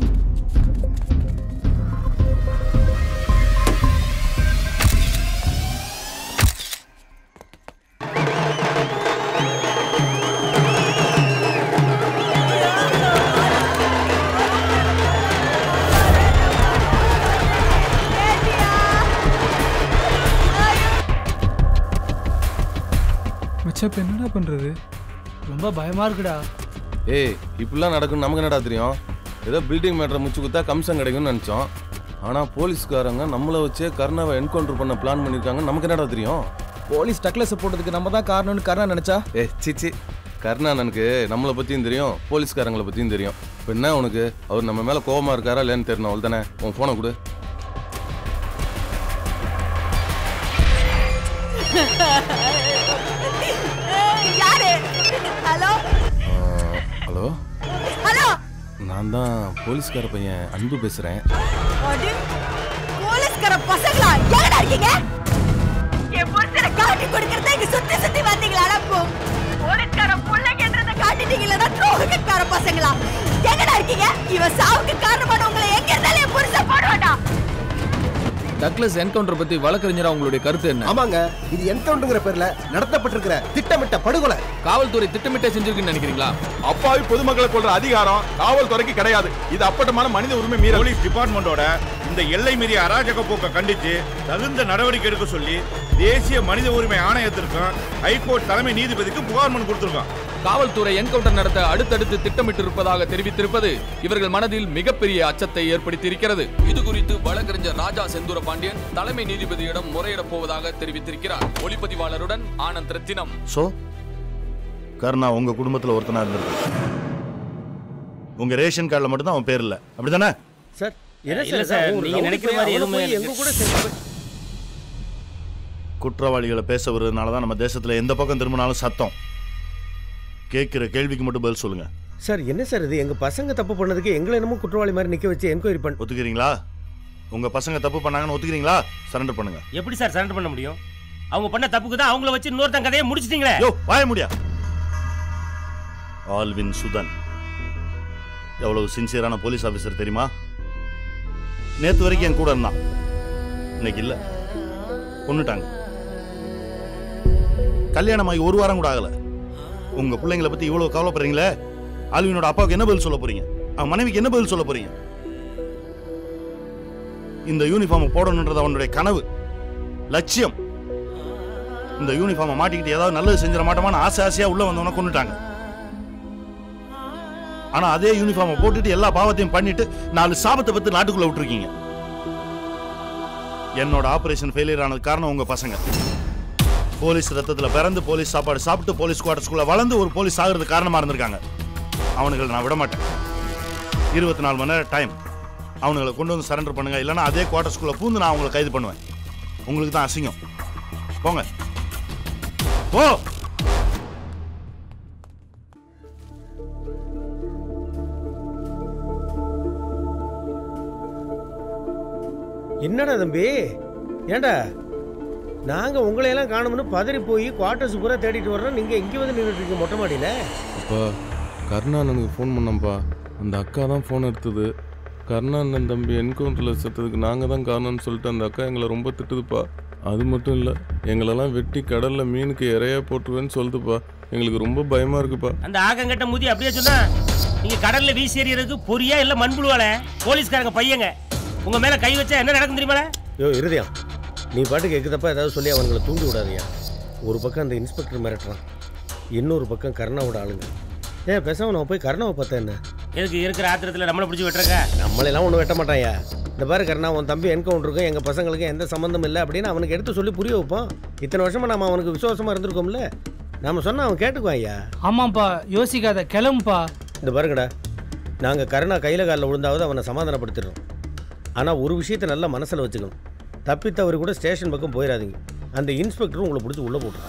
மச்சா இப்போ என்னடா பண்ணுறது ரொம்ப பயமாக இருக்குடா ஏய் இப்படிலாம் நடக்கும் நமக்கு என்னடா தெரியும் ஏதோ பில்டிங் மேட்டரை முச்சு குத்தா கம்சம் கிடைக்கும்னு நினச்சோம் ஆனால் போலீஸ்காரங்க நம்மளை வச்சே கர்ணாவை என்கவுண்டர் பண்ண பிளான் பண்ணியிருக்காங்க நமக்கு என்னடா தெரியும் போலீஸ் டக்லஸ் போட்டதுக்கு நம்ம தான் காரணம்னு கர்ணா நினைச்சா ஏ சிச்சி கருணானனுக்கு நம்மளை பற்றியும் தெரியும் போலீஸ்காரங்களை பற்றியும் தெரியும் இப்போ என்ன உனக்கு அவர் நம்ம மேலே கோவமா இருக்காரா இல்லைன்னு தெரியணும் அவள் தானே உன் ஃபோனை கொடு யாரு ஹலோ ஹலோ ஹலோ நான் தான் போலீஸ்கார பையன் அன்பு பேசுகிறேன் அடி போலீஸ்கார பசங்களா எங்கடா இருக்கீங்க என் புருஷனை காட்டி கொடுக்கறத இங்க சுத்தி சுத்தி வந்தீங்களா போ போலீஸ்கார புள்ளைங்கன்றத காட்டிட்டீங்களா துரோகக்கார பசங்களா எங்கடா இருக்கீங்க இவன் சாவுக்கு காரணமான உங்களை எங்க இருந்தாலும் என் புருஷன் போடுவாடா டக்லஸ் என்கவுண்டர் பத்தி வழக்கறிஞரா உங்களுடைய கருத்து என்ன ஆமாங்க இது என்கவுண்டர்ங்கிற பேர்ல நடத்தப்பட்டிருக்கிற திட்டமிட்ட படுகொலை காவல்துறை திட்டமிட்டே செஞ்சிருக்குன்னு நினைக்கிறீங்களா அப்பாவி பொதுமக்களை கொள்ற அதிகாரம் காவல்துறைக்கு கிடையாது இது அப்பட்டமான மனித உரிமை மீறல் போலீஸ் டிபார்ட்மெண்டோட இந்த எல்லை மீறிய அராஜக போக்கை கண்டித்து தகுந்த நடவடிக்கை எடுக்க சொல்லி தேசிய மனித உரிமை ஆணையத்திற்கும் ஹைகோர்ட் தலைமை நீதிபதிக்கு புகார் மனு கொடுத்திருக்கோம் காவல்துறை என்கவுண்டர் நடத்த அடுத்தடுத்து திட்டமிட்டு இருப்பதாக தெரிவித்திருப்பது இவர்கள் மனதில் மிகப்பெரிய அச்சத்தை ஏற்படுத்தி இருக்கிறது இது குறித்து வழக்கறிஞர் ராஜா செந்தூர பாண்டியன் தலைமை நீதிபதியிடம் முறையிடப் போவதாக தெரிவித்திருக்கிறார் ஒளிப்பதிவாளருடன் ஆனந்த் ரத்தினம் ஸோ கருணா உங்க குடும்பத்துல ஒருத்தனா இருந்திருக்கு உங்க ரேஷன் கார்டில் மட்டும்தான் அவன் பேர் இல்லை அப்படிதானே சார் இல்ல சார், நீங்க நினைக்கிற மாதிரி எதுவுமே எங்க கூட சேர்ந்து குற்றவாளிகளை பேச வருவதனால தான் நம்ம தேசத்துல எந்த பக்கம் திரும்பினாலும் சத்தம் கேட்கிற கேள்விக்கு மட்டும் பதில் சொல்லுங்க சார் என்ன சார் இது எங்க பசங்க தப்பு பண்ணதுக்கு எங்களை என்னமோ குற்றவாளி மாதிரி நிக்க வச்சு என்கொயரி பண்ண ஒத்துக்கிறீங்களா உங்க பசங்க தப்பு பண்ணாங்கன்னு ஒத்துக்கிறீங்களா சரண்டர் பண்ணுங்க எப்படி சார் சரண்டர் பண்ண முடியும் அவங்க பண்ண தப்புக்கு தான் அவங்கள வச்சு இன்னொருத்தன் கதையை முடிச்சிட்டீங்களே யோ வாய முடியா ஆல்வின் சுதன் எவ்வளவு சின்சியரான போலீஸ் ஆஃபீஸர் தெரியுமா நேற்று வரைக்கும் என் கூட இருந்தான் இன்னைக்கு இல்லை கொண்டுட்டாங்க கல்யாணமாகி ஒரு வாரம் கூட ஆகல உங்க பிள்ளைங்களை பத்தி இவ்வளவு கவலைப்படுறீங்களே ஆல்வினோட அப்பாவுக்கு என்ன பதில் சொல்ல போறீங்க அவன் மனைவிக்கு என்ன பதில் சொல்ல போறீங்க இந்த யூனிஃபார்ம் போடணுன்றது அவனுடைய கனவு லட்சியம் இந்த யூனிஃபார்மை மாட்டிக்கிட்டு ஏதாவது நல்லது செஞ்சிட மாட்டோமான்னு ஆசை ஆசையா உள்ள வந்தவன கொண்டுட்டாங்க ஆனா அதே யூனிஃபார்மை போட்டுட்டு எல்லா பாவத்தையும் பண்ணிட்டு நாலு சாபத்தை பத்தி நாட்டுக்குள்ள விட்டுருக்கீங்க என்னோட ஆபரேஷன் ஃபெயிலியர் ஆனது காரணம் உங்க பசங்க போலீஸ் ரத்தத்துல பிறந்து போலீஸ் சாப்பாடு சாப்பிட்டு போலீஸ் குவார்டர்ஸ்குள்ள வளர்ந்து ஒரு போலீஸ் ஆகிறது காரணமா இருந்திருக்காங்க அவனுங்களை நான் விட மாட்டேன் இருபத்தி நாலு மணி நேரம் டைம் அவனுங்களை கொண்டு வந்து சரண்டர் பண்ணுங்க இல்லைன்னா அதே குவார்டர்ஸ்குள்ள பூந்து நான் அவங்களை கைது பண்ணுவேன் உங்களுக்கு தான் அசிங்கம் போங்க போ என்னடா தம்பி ஏண்டா நாங்க உங்களையெல்லாம் காணும்னு பதறி போய் குவார்ட்டர்ஸ் பூரா தேடிட்டு வர்றோம் நீங்க இங்க வந்து நின்றுட்டு இருக்கீங்க மொட்டை மாடியில அப்பா கருணானனுக்கு ஃபோன் பண்ணப்பா அந்த அக்கா தான் ஃபோன் எடுத்தது கருணானன் தம்பி என்கவுண்டரில் செத்ததுக்கு நாங்கள் தான் காரணம்னு சொல்லிட்டு அந்த அக்கா எங்களை ரொம்ப திட்டுதுப்பா அது மட்டும் இல்லை எங்களெல்லாம் வெட்டி கடலில் மீனுக்கு இறையா போட்டுருவேன்னு சொல்லுதுப்பா எங்களுக்கு ரொம்ப பயமாக இருக்குப்பா அந்த ஆகங்கட்ட முதி அப்படியே சொன்னா நீங்க கடல்ல வீசி எறியறதுக்கு பொரியா இல்ல மண்புழுவால போலீஸ்காரங்க பையங்க உங்க மேல கை வச்சா என்ன நடக்கும் தெரியுமா யோ இருதயம் நீ பாட்டுக்கு எக்குதப்பா ஏதாவது சொல்லி அவங்களை தூண்டி விடாதீங்க ஒரு பக்கம் அந்த இன்ஸ்பெக்டர் மிரட்டுறான் இன்னொரு பக்கம் கருணாவோட ஆளுங்க ஏன் பேசாம நம்ம போய் கருணாவை பார்த்தா என்ன எதுக்கு இருக்கிற ஆத்திரத்துல நம்மளை பிடிச்சி வெட்டுறக்க நம்மளெல்லாம் ஒன்றும் வெட்ட மாட்டாயா இந்த பாரு கருணா உன் தம்பி என்கவுண்டருக்கும் எங்கள் பசங்களுக்கும் எந்த சம்மந்தம் இல்லை அப்படின்னு அவனுக்கு எடுத்து சொல்லி புரிய வைப்போம் இத்தனை வருஷமா நம்ம அவனுக்கு விசுவாசமாக இருந்திருக்கோம்ல நாம சொன்னா அவன் கேட்டுக்குவான் ஐயா ஆமாப்பா யோசிக்காத கிளம்புப்பா இந்த பாருங்கடா நாங்கள் கருணா கையில் காலில் விழுந்தாவது அவனை சமாதானப்படுத்திடுறோம் ஆனால் ஒரு விஷயத்தை நல்லா மனசில் வச்சுக்கணும் தப்பித்தவரு கூட ஸ்டேஷன் பக்கம் போயிடாதீங்க அந்த இன்ஸ்பெக்டரும் உங்களை பிடிச்சி உள்ளே போட்டுரும்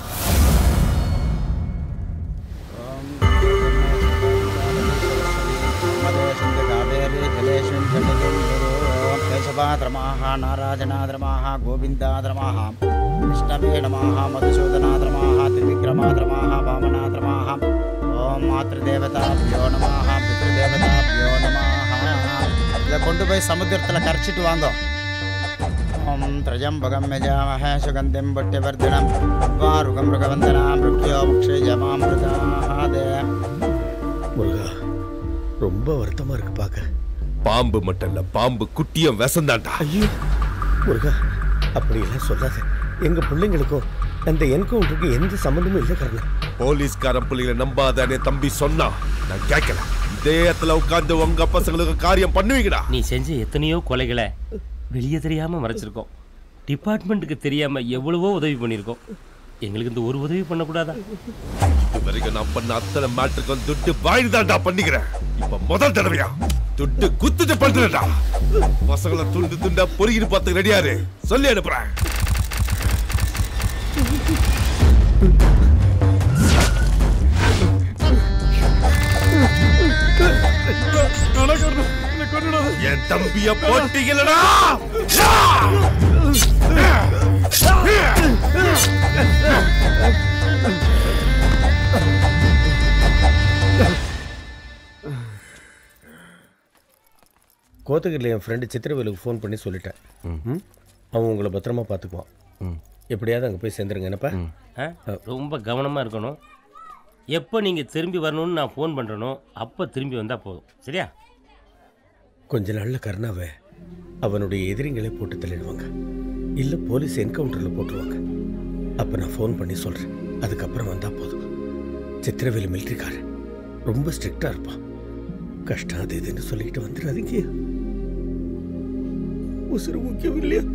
కేశవాద్రమాः నారాజనాద్రమాः గోవిందాద్రమాः విష్ణవే నమः మధుసూదనాద్రమాः త్రివిక్రమాద్రమాः వామనాద్రమాः ఓం మాతృదేవతాభ్యో నమः పితృదేవతాభ్యோ నమः இதை கொண்டு போய் சமுத்திரத்தில் கரைச்சிட்டு வாங்க ஓம் திரஜம்பகம் யஜாமஹ சுகந்திம் பட்டிவர்தனம் வாருகம் மிருகவந்தனாம் மிருக்யோ முக்ஷயமாமிருதாதே முருகா ரொம்ப வருத்தமாக இருக்கு பார்க்க பாம்பு மட்டும் இல்ல பாம்பு குட்டியும் விசந்தாண்டா ஐயோ முருகா அப்படியெல்லாம் சொல்லாத எங்கள் பிள்ளைங்களுக்கும் அந்த என்கவுண்டருக்கு எந்த சம்மந்தமும் இல்லை கருணா போலீஸ்காரன் பிள்ளைகளை நம்பாதானே தம்பி சொன்னா நான் கேட்கல இதே இடத்துல உட்கார்ந்து உங்க பசங்களுக்கு காரியம் பண்ணுவீங்கடா நீ செஞ்ச எத்தனையோ கொலைகளை வெளியே தெரியாம மறைச்சிருக்கோம் டிபார்ட்மெண்ட்டுக்கு தெரியாம எவ்வளவோ உதவி பண்ணியிருக்கோம் எங்களுக்கு இந்த ஒரு உதவி பண்ணக்கூடாதா இது வரைக்கும் நான் பண்ண அத்தனை மேட்ருக்கும் துட்டு வாய்தாண்டா பண்ணிக்கிறேன் இப்ப முதல் தடவையா துட்டு குத்துட்டு பண்றேன்டா பசங்களை துண்டு துண்டா பொறுகிட்டு பார்த்து ரெடியாரு சொல்லி அனுப்புறேன் என் தம்பிய போட்டீங்களடா கோத்தகிரியில் என் ஃப்ரெண்டு சித்திரவேலுக்கு ஃபோன் பண்ணி சொல்லிட்டேன் ம்? அவன் உங்களை பத்திரமா பார்த்துக்குவான் எப்படியாவது அங்கே போய் சேர்ந்துருங்க என்னப்பா ஆ? ரொம்ப கவனமா இருக்கணும் எப்போ நீங்க திரும்பி வரணும்னு நான் ஃபோன் பண்றேனோ அப்போ திரும்பி வந்தா போதும் சரியா கொஞ்ச நாளில் கருணாவை அவனுடைய எதிரிங்களே போட்டு தள்ளிடுவாங்க இல்லை போலீஸ் என்கவுண்டரில் போட்டுருவாங்க அப்போ நான் ஃபோன் பண்ணி சொல்கிறேன் அதுக்கப்புறம் வந்தால் போதும் சித்திரவேலு மிலிட்ரிக்காரன் ரொம்ப ஸ்ட்ரிக்டாக இருப்பான் கஷ்டம் அது இதுன்னு சொல்லிக்கிட்டு வந்துடாதீங்க உசுறு முக்கியம் இல்லையா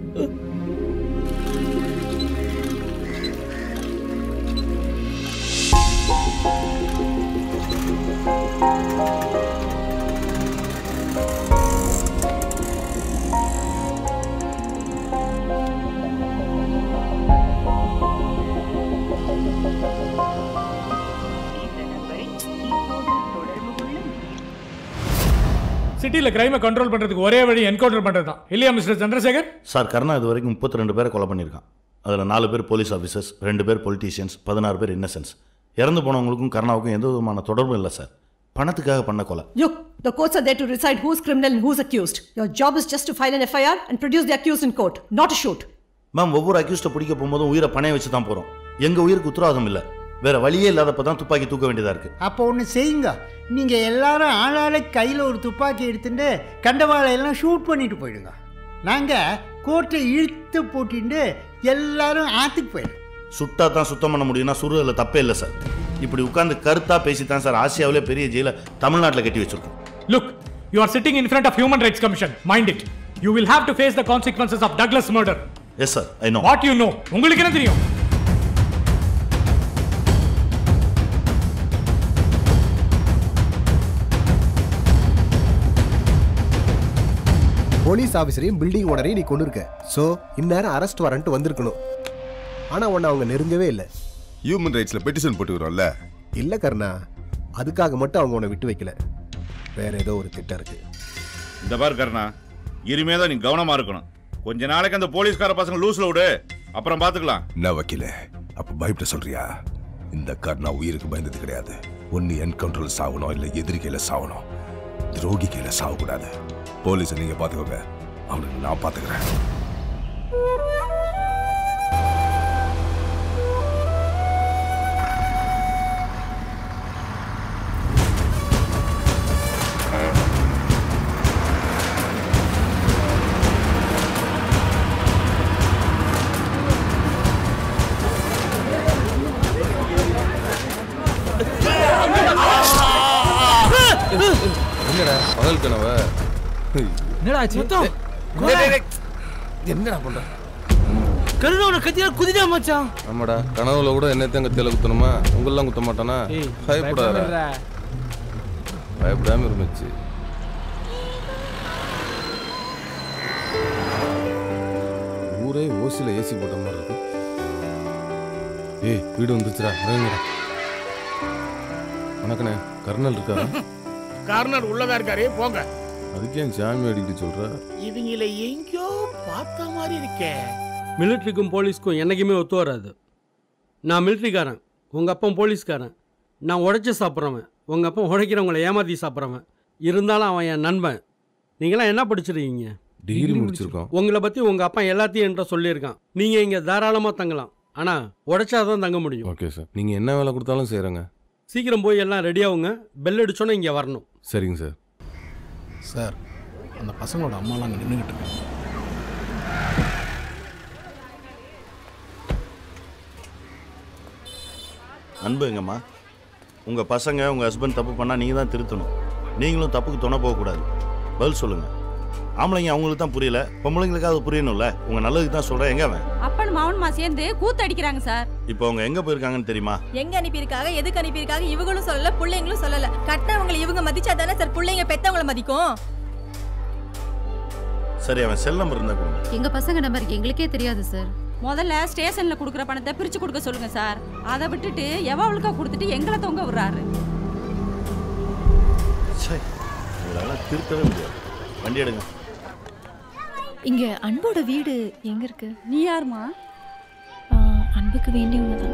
சிட்டியில் கிரைமை கண்ட்ரோல் பண்ணுறதுக்கு ஒரே வழி என்கவுண்டர் பண்ணுறது தான் இல்லையா மிஸ்டர் சந்திரசேகர் சார் கருணா இது வரைக்கும் முப்பத்தி ரெண்டு பேரை கொலை பண்ணியிருக்கான் அதில் நாலு பேர் போலீஸ் ஆஃபீஸர்ஸ் ரெண்டு பேர் பொலிட்டீஷியன்ஸ் பதினாறு பேர் இன்னசென்ஸ் இறந்து போனவங்களுக்கும் கருணாவுக்கும் எந்த விதமான தொடர்பும் இல்லை சார் பணத்துக்காக பண்ண கொலை Look, the courts are there to decide who's criminal and who's accused. Your job is just to file an FIR and produce the accused in court, not a shoot. Ma'am ஒவ்வொரு அக்யூஸ்ட்டை பிடிக்க போகும்போதும் உயிரை பணைய வச்சு தான் போகிறோம் எங்கள் உயிருக்கு உத்தரவாதம் இல்லை வேற வழியே இல்லாதப்ப தான் துப்பாக்கி தூக்க வேண்டியதாக இருக்குது அப்போ ஒன்று செய்யுங்க நீங்கள் எல்லாரும் ஆளாளை கையில் ஒரு துப்பாக்கி எடுத்துட்டு கண்டவாளை எல்லாம் ஷூட் பண்ணிட்டு போயிடுங்க நாங்கள் கோர்ட்டை இழுத்து போட்டிட்டு எல்லாரும் ஆற்றுக்கு போயிடும் சுட்டா தான் சுத்தம் பண்ண முடியும்னா சுடுறதுல தப்பே இல்லை சார் இப்படி உட்கார்ந்து கருத்தா பேசி தான் சார் ஆசியாவிலே பெரிய ஜெயில தமிழ்நாட்டில் கட்டி வச்சிருக்கோம் Look, you are sitting in front of Human Rights Commission. Mind it. You will have to face the consequences of Douglas murder. Yes sir I know What you know? உங்களுக்கு என்ன தெரியும் போலீஸ் ஆஃபீஸரையும் பில்டிங் ஓனரையும் நீ கொண்டு இருக்க so இந்நேரம் arrest warrant வந்திருக்கணும் ஆனால் உன்னை அவங்க நெருங்கவே இல்லை ஹியூமன் ரைட்ஸில் பெட்டிஷன் போட்டுக்கிறோம்ல இல்லை கர்ணா அதுக்காக மட்டும் அவங்க உன்னை விட்டு வைக்கல வேற ஏதோ ஒரு திட்டம் இருக்கு இந்த பாரு கருணா இனிமே தான் நீ கவனமா இருக்கணும் கொஞ்ச நாளைக்கு அந்த போலீஸ்கார பசங்க லூஸ்ல விடு அப்புறம் பாத்துக்கலாம் என்ன வக்கீல அப்ப பயப்பட சொல்றியா இந்த கர்ணா உயிருக்கு பயந்தது கிடையாது ஒன்னு என்கவுண்டர்ல சாகணும் இல்ல எதிரி கையில சாகணும் துரோகி கையில சாகக்கூடாது போலீஸை நீங்க பாத்துக்கோங்க அவனுக்கு நான் பாத்துக்கிறேன் என்னடா பகல் கனவ என்னடா ஆச்சு என்னடா பண்ற கருணா உன கத்தியா குதிடா மச்சான் ஆமாடா கனவுல கூட என்னத்தையும் கத்தியில குத்தணுமா உங்களெல்லாம் குத்த மாட்டானா ஏய், பயப்படாத பயப்படாதடா. பயப்படாம இருந்துச்சு ஊரே ஓசில ஏசி போட்ட மாதிரி இருக்கு ஏய் வீடு வந்துச்சுடா இறங்குடா வணக்கண்ணே கர்னல் இருக்காரா கார்னர் உள்ளதா இருக்காரு போங்க அதுக்கே ஏன் ஜாமி அடிக்கிட்டு சொல்ற இவங்கள எங்கேயோ பார்த்த மாதிரி இருக்கே மிலிட்ரிக்கும் போலீஸ்க்கும் என்றைக்குமே ஒத்து வராது நான் மிலிட்ரிக்காரன் உங்கள் அப்பா போலீஸ்காரன் நான் உடைச்சி சாப்பிட்றவன் உங்கள் அப்பா உடைக்கிறவங்கள ஏமாற்றி சாப்பிட்றவன் இருந்தாலும் அவன் என் நண்பன் நீங்களாம் என்ன படிச்சிருக்கீங்க டிகிரி முடிச்சிருக்கோம் உங்களை பற்றி உங்கள் அப்பா எல்லாத்தையும் என்கிட்ட சொல்லியிருக்கான் நீங்கள் இங்கே தாராளமாக தங்கலாம் ஆனால் உடைச்சாதான் தங்க முடியும் ஓகே சார் நீங்க என்ன வேலை கொடுத்தாலும் செய்றேங்க சீக்கிரம் போய் எல்லாம் ரெடியாகுங்க பெல் அடிச்சோன்னே இங்கே வரணும் சரிங்க சார் சார் அந்த பசங்களோட அம்மாலாம் அங்கே நின்றுக்கிட்டு இருக்காங்க அன்பு எங்கம்மா உங்கள் பசங்க உங்கள் ஹஸ்பண்ட் தப்பு பண்ணால் நீங்கள் தான் திருத்தணும் நீங்களும் தப்புக்கு துணை போகக்கூடாது பதில் சொல்லுங்கள் ஆம்பளைங்க அவங்களுக்கு தான் புரியல பொம்பளைங்களுக்கு அது புரியணும்ல உங்கள் நல்லதுக்கு தான் சொல்கிறேன் எங்க அவன் அப்பன் மவனுமா சேர்ந்து கூத்து அடிக்கிறாங்க சார் இப்போ அவங்க எங்கே போயிருக்காங்கன்னு தெரியுமா எங்க அனுப்பியிருக்காங்க எதுக்கு அனுப்பியிருக்காங்க இவங்களும் சொல்லல பிள்ளைங்களும் சொல்லல கட்டினவங்களை இவங்க மதிச்சா தானே சார் பிள்ளைங்க பெத்தவங்கள மதிக்கும் சரி அவன் செல் நம்பர் இருந்தால் கொடுங்க எங்க பசங்க நம்பர் எங்களுக்கே தெரியாது சார் முதல்ல ஸ்டேஷன்ல கொடுக்குற பணத்தை பிரிச்சு கொடுக்க சொல்லுங்க சார் அதை விட்டுட்டு எவ்வளவுக்கா கொடுத்துட்டு எங்களை தொங்க விடுறாரு சரி உங்களால் திருத்தவே முடியாது வண்டி எடுங்க இங்க அன்போட வீடு எங்க இருக்கு நீ யாருமா அன்புக்கு வேண்டியவங்க தான்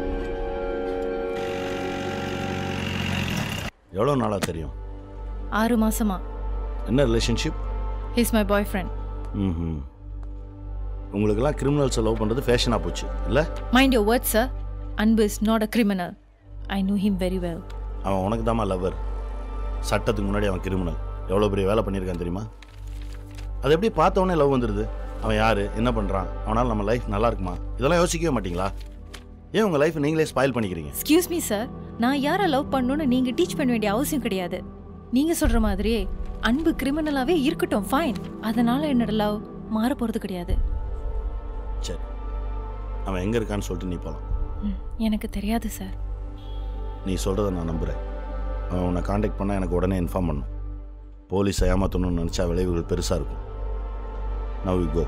எவ்வளோ நாளாக தெரியும் ஆறு மாசமா என்ன relationship his my boyfriend hmm உங்களுக்கெல்லாம் கிரிமினல்ஸை லவ் பண்ணுறது ஃபேஷனாக போச்சு இல்லை mind your word sir Anbu is not a criminal I know him very well அவன் உனக்கு தாம்மா லவ்வர் சட்டத்துக்கு முன்னாடி அவன் கிரிமினல் எவ்வளோ பெரிய வேலை பண்ணியிருக்கான் தெரியுமா அது எப்படி பார்த்த உடனே லவ் வந்துடுது அவன் யார் என்ன பண்ணுறான் அவனால் நம்ம லைஃப் நல்லா இருக்குமா இதெல்லாம் யோசிக்கவே மாட்டீங்களா ஏன் உங்கள் லைஃப் நீங்களே ஸ்பாயில் பண்ணிக்கிறீங்க எக்ஸ்கியூஸ் மீ சார் நான் யாரை லவ் பண்ணணும்னு நீங்க டீச் பண்ண வேண்டிய அவசியம் கிடையாது நீங்க சொல்ற மாதிரியே அன்பு கிரிமினலாவே இருக்கட்டும் ஃபைன் அதனால என்னோட லவ் மாற போறது கிடையாது சரி அவன் எங்கே இருக்கான்னு சொல்லிட்டு நீ போகலாம் ம், எனக்கு தெரியாது சார் நீ சொல்கிறத நான் நம்புகிறேன் அவன் உன்னை காண்டாக்ட் பண்ணால் எனக்கு உடனே இன்ஃபார்ம் பண்ணும் போலீஸை ஏமாற்றணும்னு நினச்சா விளைவுகள் பெருசாக இருக்கும் நவ் யூ கோ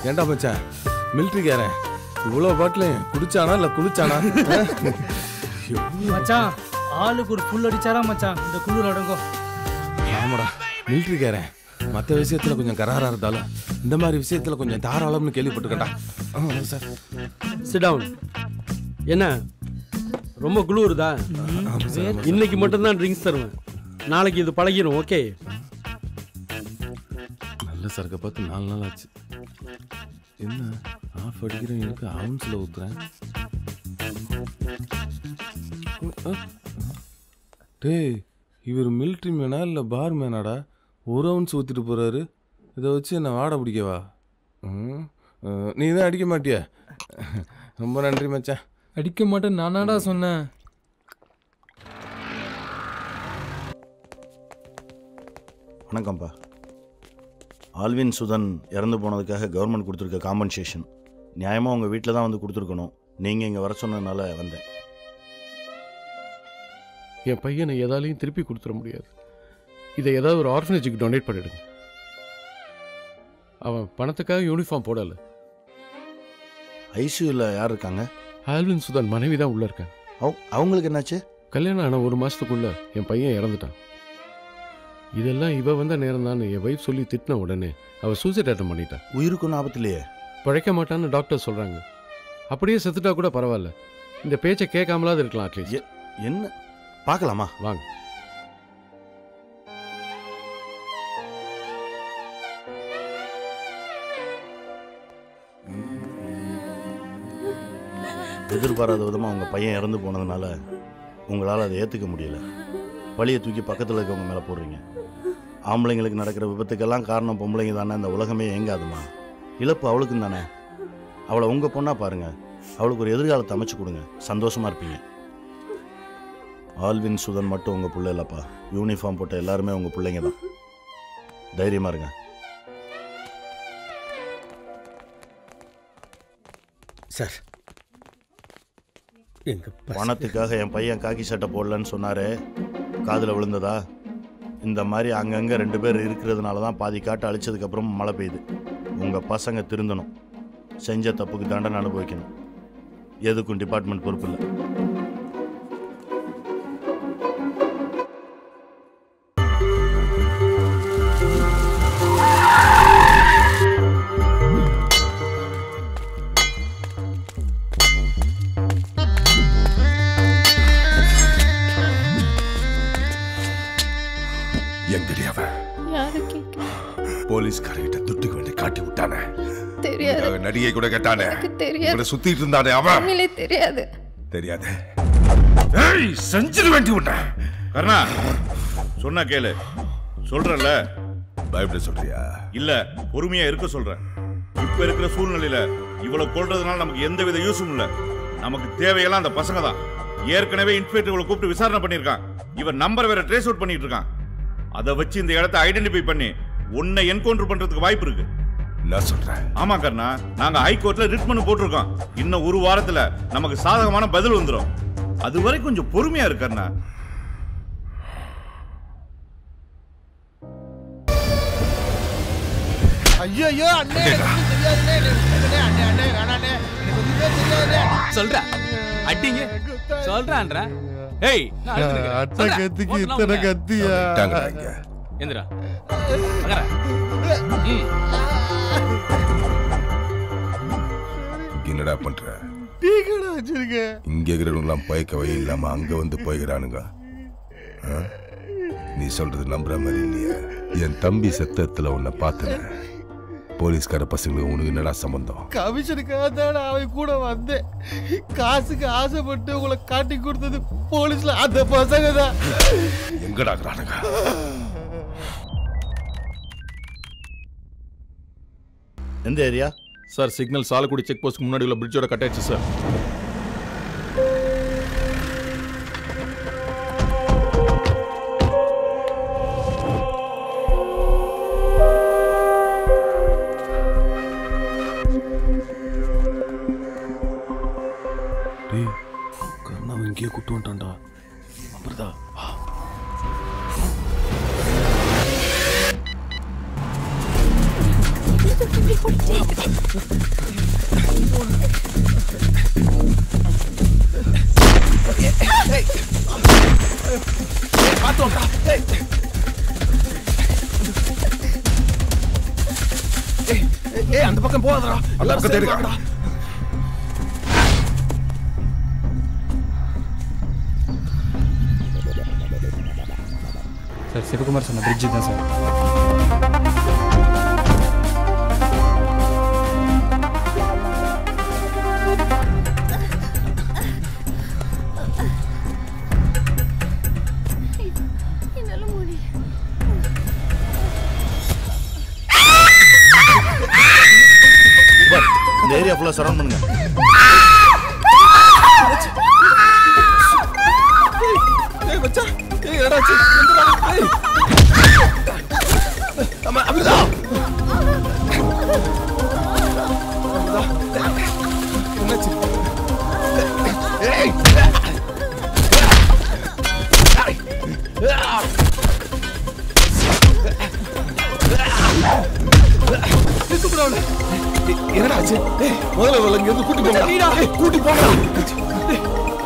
ஏண்டா மச்சான் மிலிட்ரிக்காரன் இவ்வளோ பாட்டிலையும் குடிச்சானா இல்லை குளிச்சானா மச்சான் ஆளுக்கு ஒரு புல் அடிச்சாரா மச்சான் இந்த குளிர் அடங்கும் ஆமாடா மிலிட்ரிக்காரன் மற்ற விஷயத்துல கொஞ்சம் கராரா இருந்தாலும் இந்த மாதிரி விஷயத்துல கொஞ்சம் தாராளம்னு கேள்விப்பட்டிருக்கேன்டா ஆமாம் சார் சிடவுன் என்ன ரொம்ப குளிருதா இன்னைக்கு மட்டும்தான் ட்ரிங்க்ஸ் தருவேன் நாளைக்கு இது பழகிரும் ஓகே நல்ல சரக்கை பார்த்து நாலு நாள் ஆச்சு என்ன ஆஃப் அடிக்கிறவங்களுக்கு அவுன்ஸில் ஊத்துறேன் டேய் இவர் மிலிட்ரி மேனா இல்லை பார் மேனாடா ஒரு அவுன்ஸ் ஊற்றிட்டு போகிறாரு இதை வச்சு என்ன வாட பிடிக்கவா ம், அஹ், நீ தான் அடிக்க மாட்டிய ரொம்ப நன்றி மச்சான் அடிக்க மாட்டேன் நானாடா சொன்னேன் வணக்கம்ப்பா ஆல்வின் சுதன் இறந்து போனதுக்காக கவர்மெண்ட் கொடுத்துருக்க காம்பன்சேஷன் நியாயமாக உங்கள் வீட்டில் தான் வந்து கொடுத்துருக்கணும் நீங்கள் இங்கே வர சொன்னதுனால வந்தேன் என் பையனை எதாலையும் திருப்பி கொடுத்துட முடியாது இதை ஏதாவது ஒரு ஆர்ஃபனேஜுக்கு டொனேட் பண்ணிடுங்க அவன் பணத்துக்காக யூனிஃபார்ம் போடலை ஐசியூவில் யார் இருக்காங்க ஆல்வின் சுதன் மனைவி தான் உள்ளே இருக்காங்க அவங்களுக்கு என்னாச்சு கல்யாணம் ஆன ஒரு மாதத்துக்குள்ள என் பையன் இறந்துட்டான் இதெல்லாம் இவ வந்த நேரம் தான் என் வைஃப் சொல்லி திட்டின உடனே அவ சூசைட் அட்டன் பண்ணிட்டான் உயிருக்கு ஒன்றும் ஆபத்து இல்லையே பழைக்க மாட்டான்னு டாக்டர் சொல்கிறாங்க அப்படியே செத்துட்டா கூட பரவாயில்ல இந்த பேச்சை கேட்காமலாவது இருக்கலாம் அட்லீஸ்ட் என்ன பார்க்கலாமா வாங்க எதிர்பாராத விதமாக உங்கள் பையன் இறந்து போனதுனால உங்களால் அதை ஏற்றுக்க முடியல பழியை தூக்கி பக்கத்தில் இருக்கவங்க மேலே போடுறீங்க ஆம்பளைங்களுக்கு நடக்கிற விபத்துக்கெல்லாம் காரணம் பொம்பளைங்க தானே இந்த உலகமே ஏங்காதுமா இழப்பு அவளுக்கும் தானே அவளை உங்கள் பொண்ணாக பாருங்கள் அவளுக்கு ஒரு எதிர்காலத்தை அமைச்சு கொடுங்க சந்தோஷமாக இருப்பீங்க ஆல்வின் சுதன் மட்டும் உங்கள் பிள்ளை இல்லைப்பா யூனிஃபார்ம் போட்ட எல்லாருமே உங்கள் பிள்ளைங்க தான் தைரியமாக இருங்க சார் எங்க பணத்துக்காக என் பையன் காக்கி சட்டை போடலன்னு சொன்னாரே காதில் விழுந்ததா இந்த மாதிரி அங்கங்கே ரெண்டு பேர் இருக்கிறதுனால தான் பாதி காட்டை அழிச்சதுக்கப்புறம் மழை பெய்யுது உங்கள் பசங்க திருந்தணும் செஞ்ச தப்புக்கு தண்டனை அனுபவிக்கணும் எதுக்கும் டிபார்ட்மெண்ட் பொறுப்பு இல்லை எங்கடி அவன் யாரு கேட்க போலீஸ்காரங்கிட்ட துட்டுக்கு வேண்டி காட்டி விட்டானே தெரியாது உனக்காக நடிகை கூட கேட்டானே எனக்கு தெரியாது. இவனை சுத்திட்டு இருந்தானே அவன் உண்மையிலே தெரியாது தெரியாது ஏய் செஞ்சிட வேண்டி உன்னை கர்ணா சொன்னா கேளு சொல்றேன்ல பயப்பட சொல்றியா இல்ல பொறுமையா இருக்க சொல்றேன் இப்ப இருக்கிற சூழ்நிலையில இவ்வளவு கொல்றதுனால நமக்கு எந்த வித யூஸும் இல்ல நமக்கு தேவையெல்லாம் அந்த பசங்க தான் ஏற்கனவே இன்ஸ்பெக்டர் இவளை கூப்பிட்டு விசாரணை பண்ணியிருக்கான் இவன் நம்பர் வேற ட்ரேஸ் அவுட் பண்ணிட்டு இருக்கான் அதை வச்சு இந்த இடத்த ஐடென்டிஃபை பண்ணி உன்னை என்கவுண்டர் பண்றதுக்கு வாய்ப்பு இருக்கு நான் சொல்றேன் ஆமா கர்ணா நாங்க ஹைகோர்ட்ல ரிட் பண்ண போட்டிருக்கோம் இன்னும் ஒரு வாரத்துல நமக்கு சாதகமான பதில் வந்துரும் அது வரை கொஞ்சம் பொறுமையா இருக்கு கர்ணா ஐயோ ஐயோ அண்ணே எனக்கு ஒண்ணும் தெரியாதுண்ணே எனக்கு அண்ணே அண்ணே அண்ணே வேணாண்ணே எனக்கு ஒண்ணுமே தெரியாதுண்ணே சொல்றா அடிங்க சொல்றான்றா ஏய் நான் அழுதுருக்கேன். அத்தை சொல்றா. கத்திக்கு மொத்தம் இத்தனை உங்க. கத்தியா? விட்டாங்கடா இங்க. எந்திரா அகரா ம் என்னடா பண்ற டீ கடை வச்சிருக்கேன் இங்க இருக்கிறவங்களாம் பயக்க வழி இல்லாம அங்க வந்து போய்கிறானுங்க ஆ? நீ சொல்றது நம்புற மாதிரி இல்லையே என் தம்பி செத்தத்துல உன்னை பார்த்தேன் போலீஸ்கார பசங்களுக்கு உனக்கு என்னடா சம்பந்தம் கமிஷனுக்காக தான் அவன் கூட வந்தேன் காசுக்கு ஆசைப்பட்டு உங்களை காட்டி கொடுத்தது போலீஸ்ல அந்த பசங்க தான் எங்கடா இருக்கிறானுங்க எந்த area sir signal Chalakudy check post முன்னாடி உள்ள பிரிட்ஜோட கட் ஆயிடுச்சு சார் டேய் கர்ணாவை இங்கேயே கூட்டு வந்துட்டான்டா அமிர்தா வா ஏய் அந்த பக்கம் போகாதடா அந்த எல்லாரும் பக்கம் சேர்ந்து தேடுங்க. வாங்கடா சார் சிவகுமார் சொன்ன பிரிட்ஜு தான் சார் என்னால முடியல பார், இந்த ஏரியா ஃபுல்லா சரௌண்ட் பண்ணுங்க ஏய் மச்சான் ஏய் என்னடா ஆச்சு எந்திரா ஏய் அம்மா அமிர்தா அமிர்தா என்னாச்சு ஏய் கூப்பிடவன என்னடா ஆச்சு ஏய் முதல்ல இவளை இங்க இருந்து கூட்டி போங்க ஏய் கூட்டி போங்க ஏய்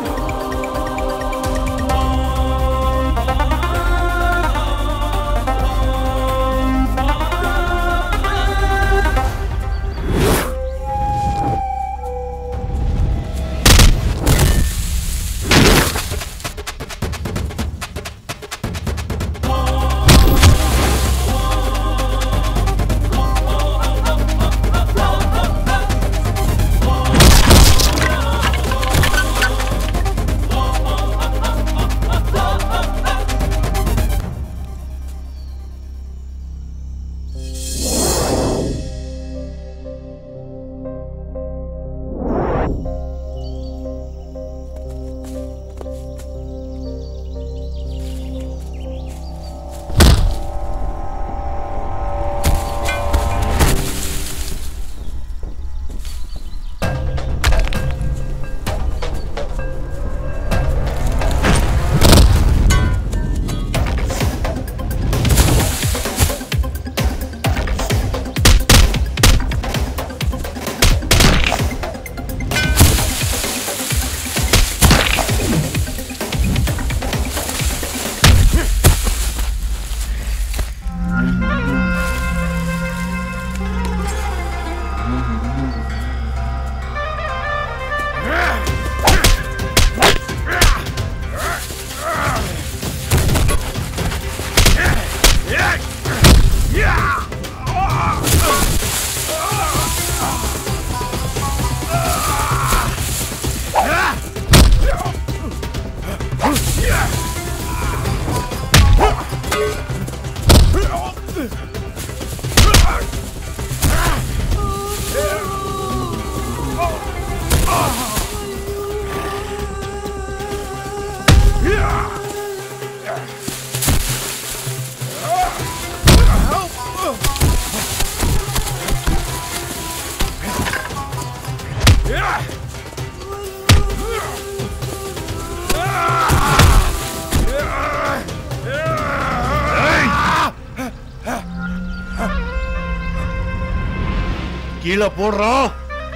கீழே போடுறோம்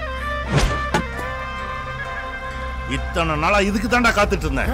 இத்தனை நாளா இதுக்கு தாண்டா காத்துட்டு இருந்தேன்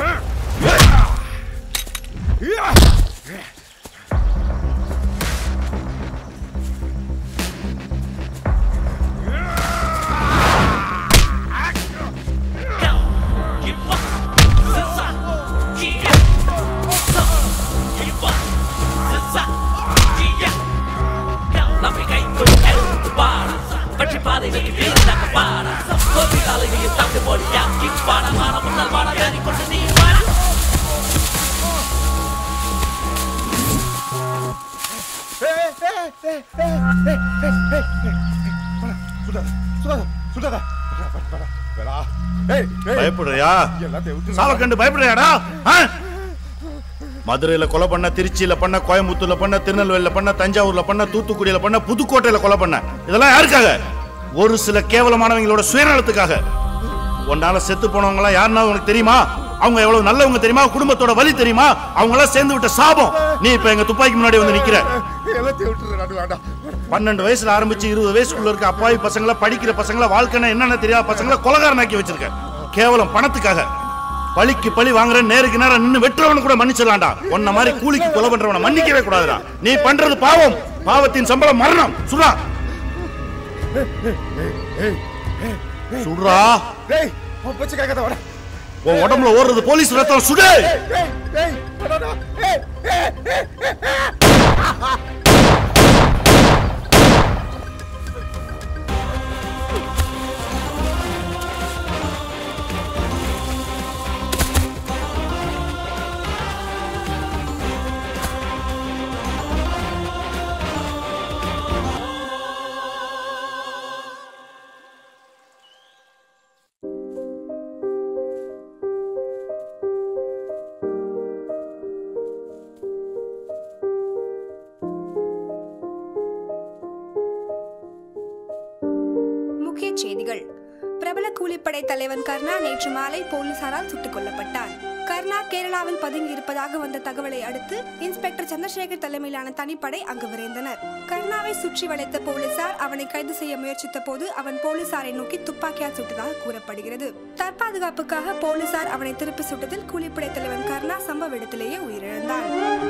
பயப்படுறியா சாவ கண்டு பயப்படுறியாடா ஆ? மதுரையில கொலை பண்ண திருச்சியில பண்ண கோயம்புத்தூர்ல பண்ண திருநெல்வேலியில பண்ண தஞ்சாவூர்ல பண்ண தூத்துக்குடியில பண்ண புதுக்கோட்டையில கொலை பண்ண இதெல்லாம் யாருக்காக ஒரு சில கேவலமானவங்களோட சுயநலத்துக்காக உன்னால செத்து போனவங்க எல்லாம் யாருன்னா உனக்கு தெரியுமா அவங்க எவ்வளவு நல்லவங்க தெரியுமா குடும்பத்தோட வலி தெரியுமா அவங்க எல்லாம் சேர்ந்து விட்ட சாபம் நீ இப்ப எங்க துப்பாக்கி முன்னாடி வந்து நிக்கிற எல்லாத்தையும் விட்டுரு வேண்டாம் பன்னெண்டு வயசுல ஆரம்பிச்சு இருபது வயசுக்குள்ள இருக்க அப்பாவி பசங்களை படிக்கிற பசங்களை வாழ்க்கைன்னா என்னன்னு தெரியாத பசங்களை கொலகாரனாக்கி வச்சிருக்க கேவலம் பணத்துக்காக பழிக்கு பழி வாங்குற நேருக்கு நேரம் நின்னு வெட்டுறவன கூட மன்னிச்சிடலாம்டா உன்ன மாதிரி கூலிக்கு கொலை பண்றவன மன்னிக்கவே கூடாதுடா நீ பண்றது பாவம் பாவத்தின் சம்பளம் மரணம் சுடா சுடுறா டேய் உன் பேச்சு கேட்காத வாடா உன் உடம்புல ஓடுறது போலீஸ் ரத்தம் சுடு டேய் டேய் வாடா ஏய் ஏய் ஏய் முக்கிய செய்திகள் பிரபல கூலிப்படை தலைவன் கர்ணா நேற்று மாலை போலீசாரால் சுட்டுக் கொல்லப்பட்டார் கர்ணா கேரளாவில் பதுங்கி இருப்பதாக வந்த தகவலை அடுத்து இன்ஸ்பெக்டர் சந்திரசேகர் தலைமையிலான தனிப்படை அங்கு விரைந்தனர் கர்ணாவை சுற்றி வளைத்த போலீசார் அவனை கைது செய்ய முயற்சித்த போது அவன் போலீசாரை நோக்கி துப்பாக்கியால் சுட்டதாக கூறப்படுகிறது தற்பாதுகாப்புக்காக போலீசார் அவனை திருப்பி சுட்டதில் கூலிப்படை தலைவன் கர்ணா சம்பவ இடத்திலேயே உயிரிழந்தான்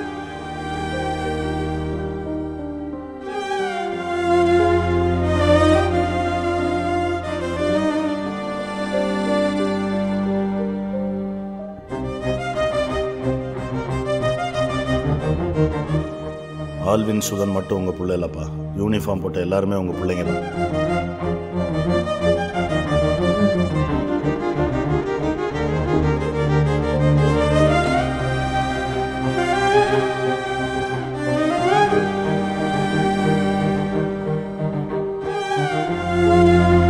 ஆல்வின் சுதன் மட்டும் உங்க பிள்ளை இல்லப்பா யூனிஃபார்ம் போட்ட எல்லாருமே உங்க பிள்ளைங்க தான் Thank you.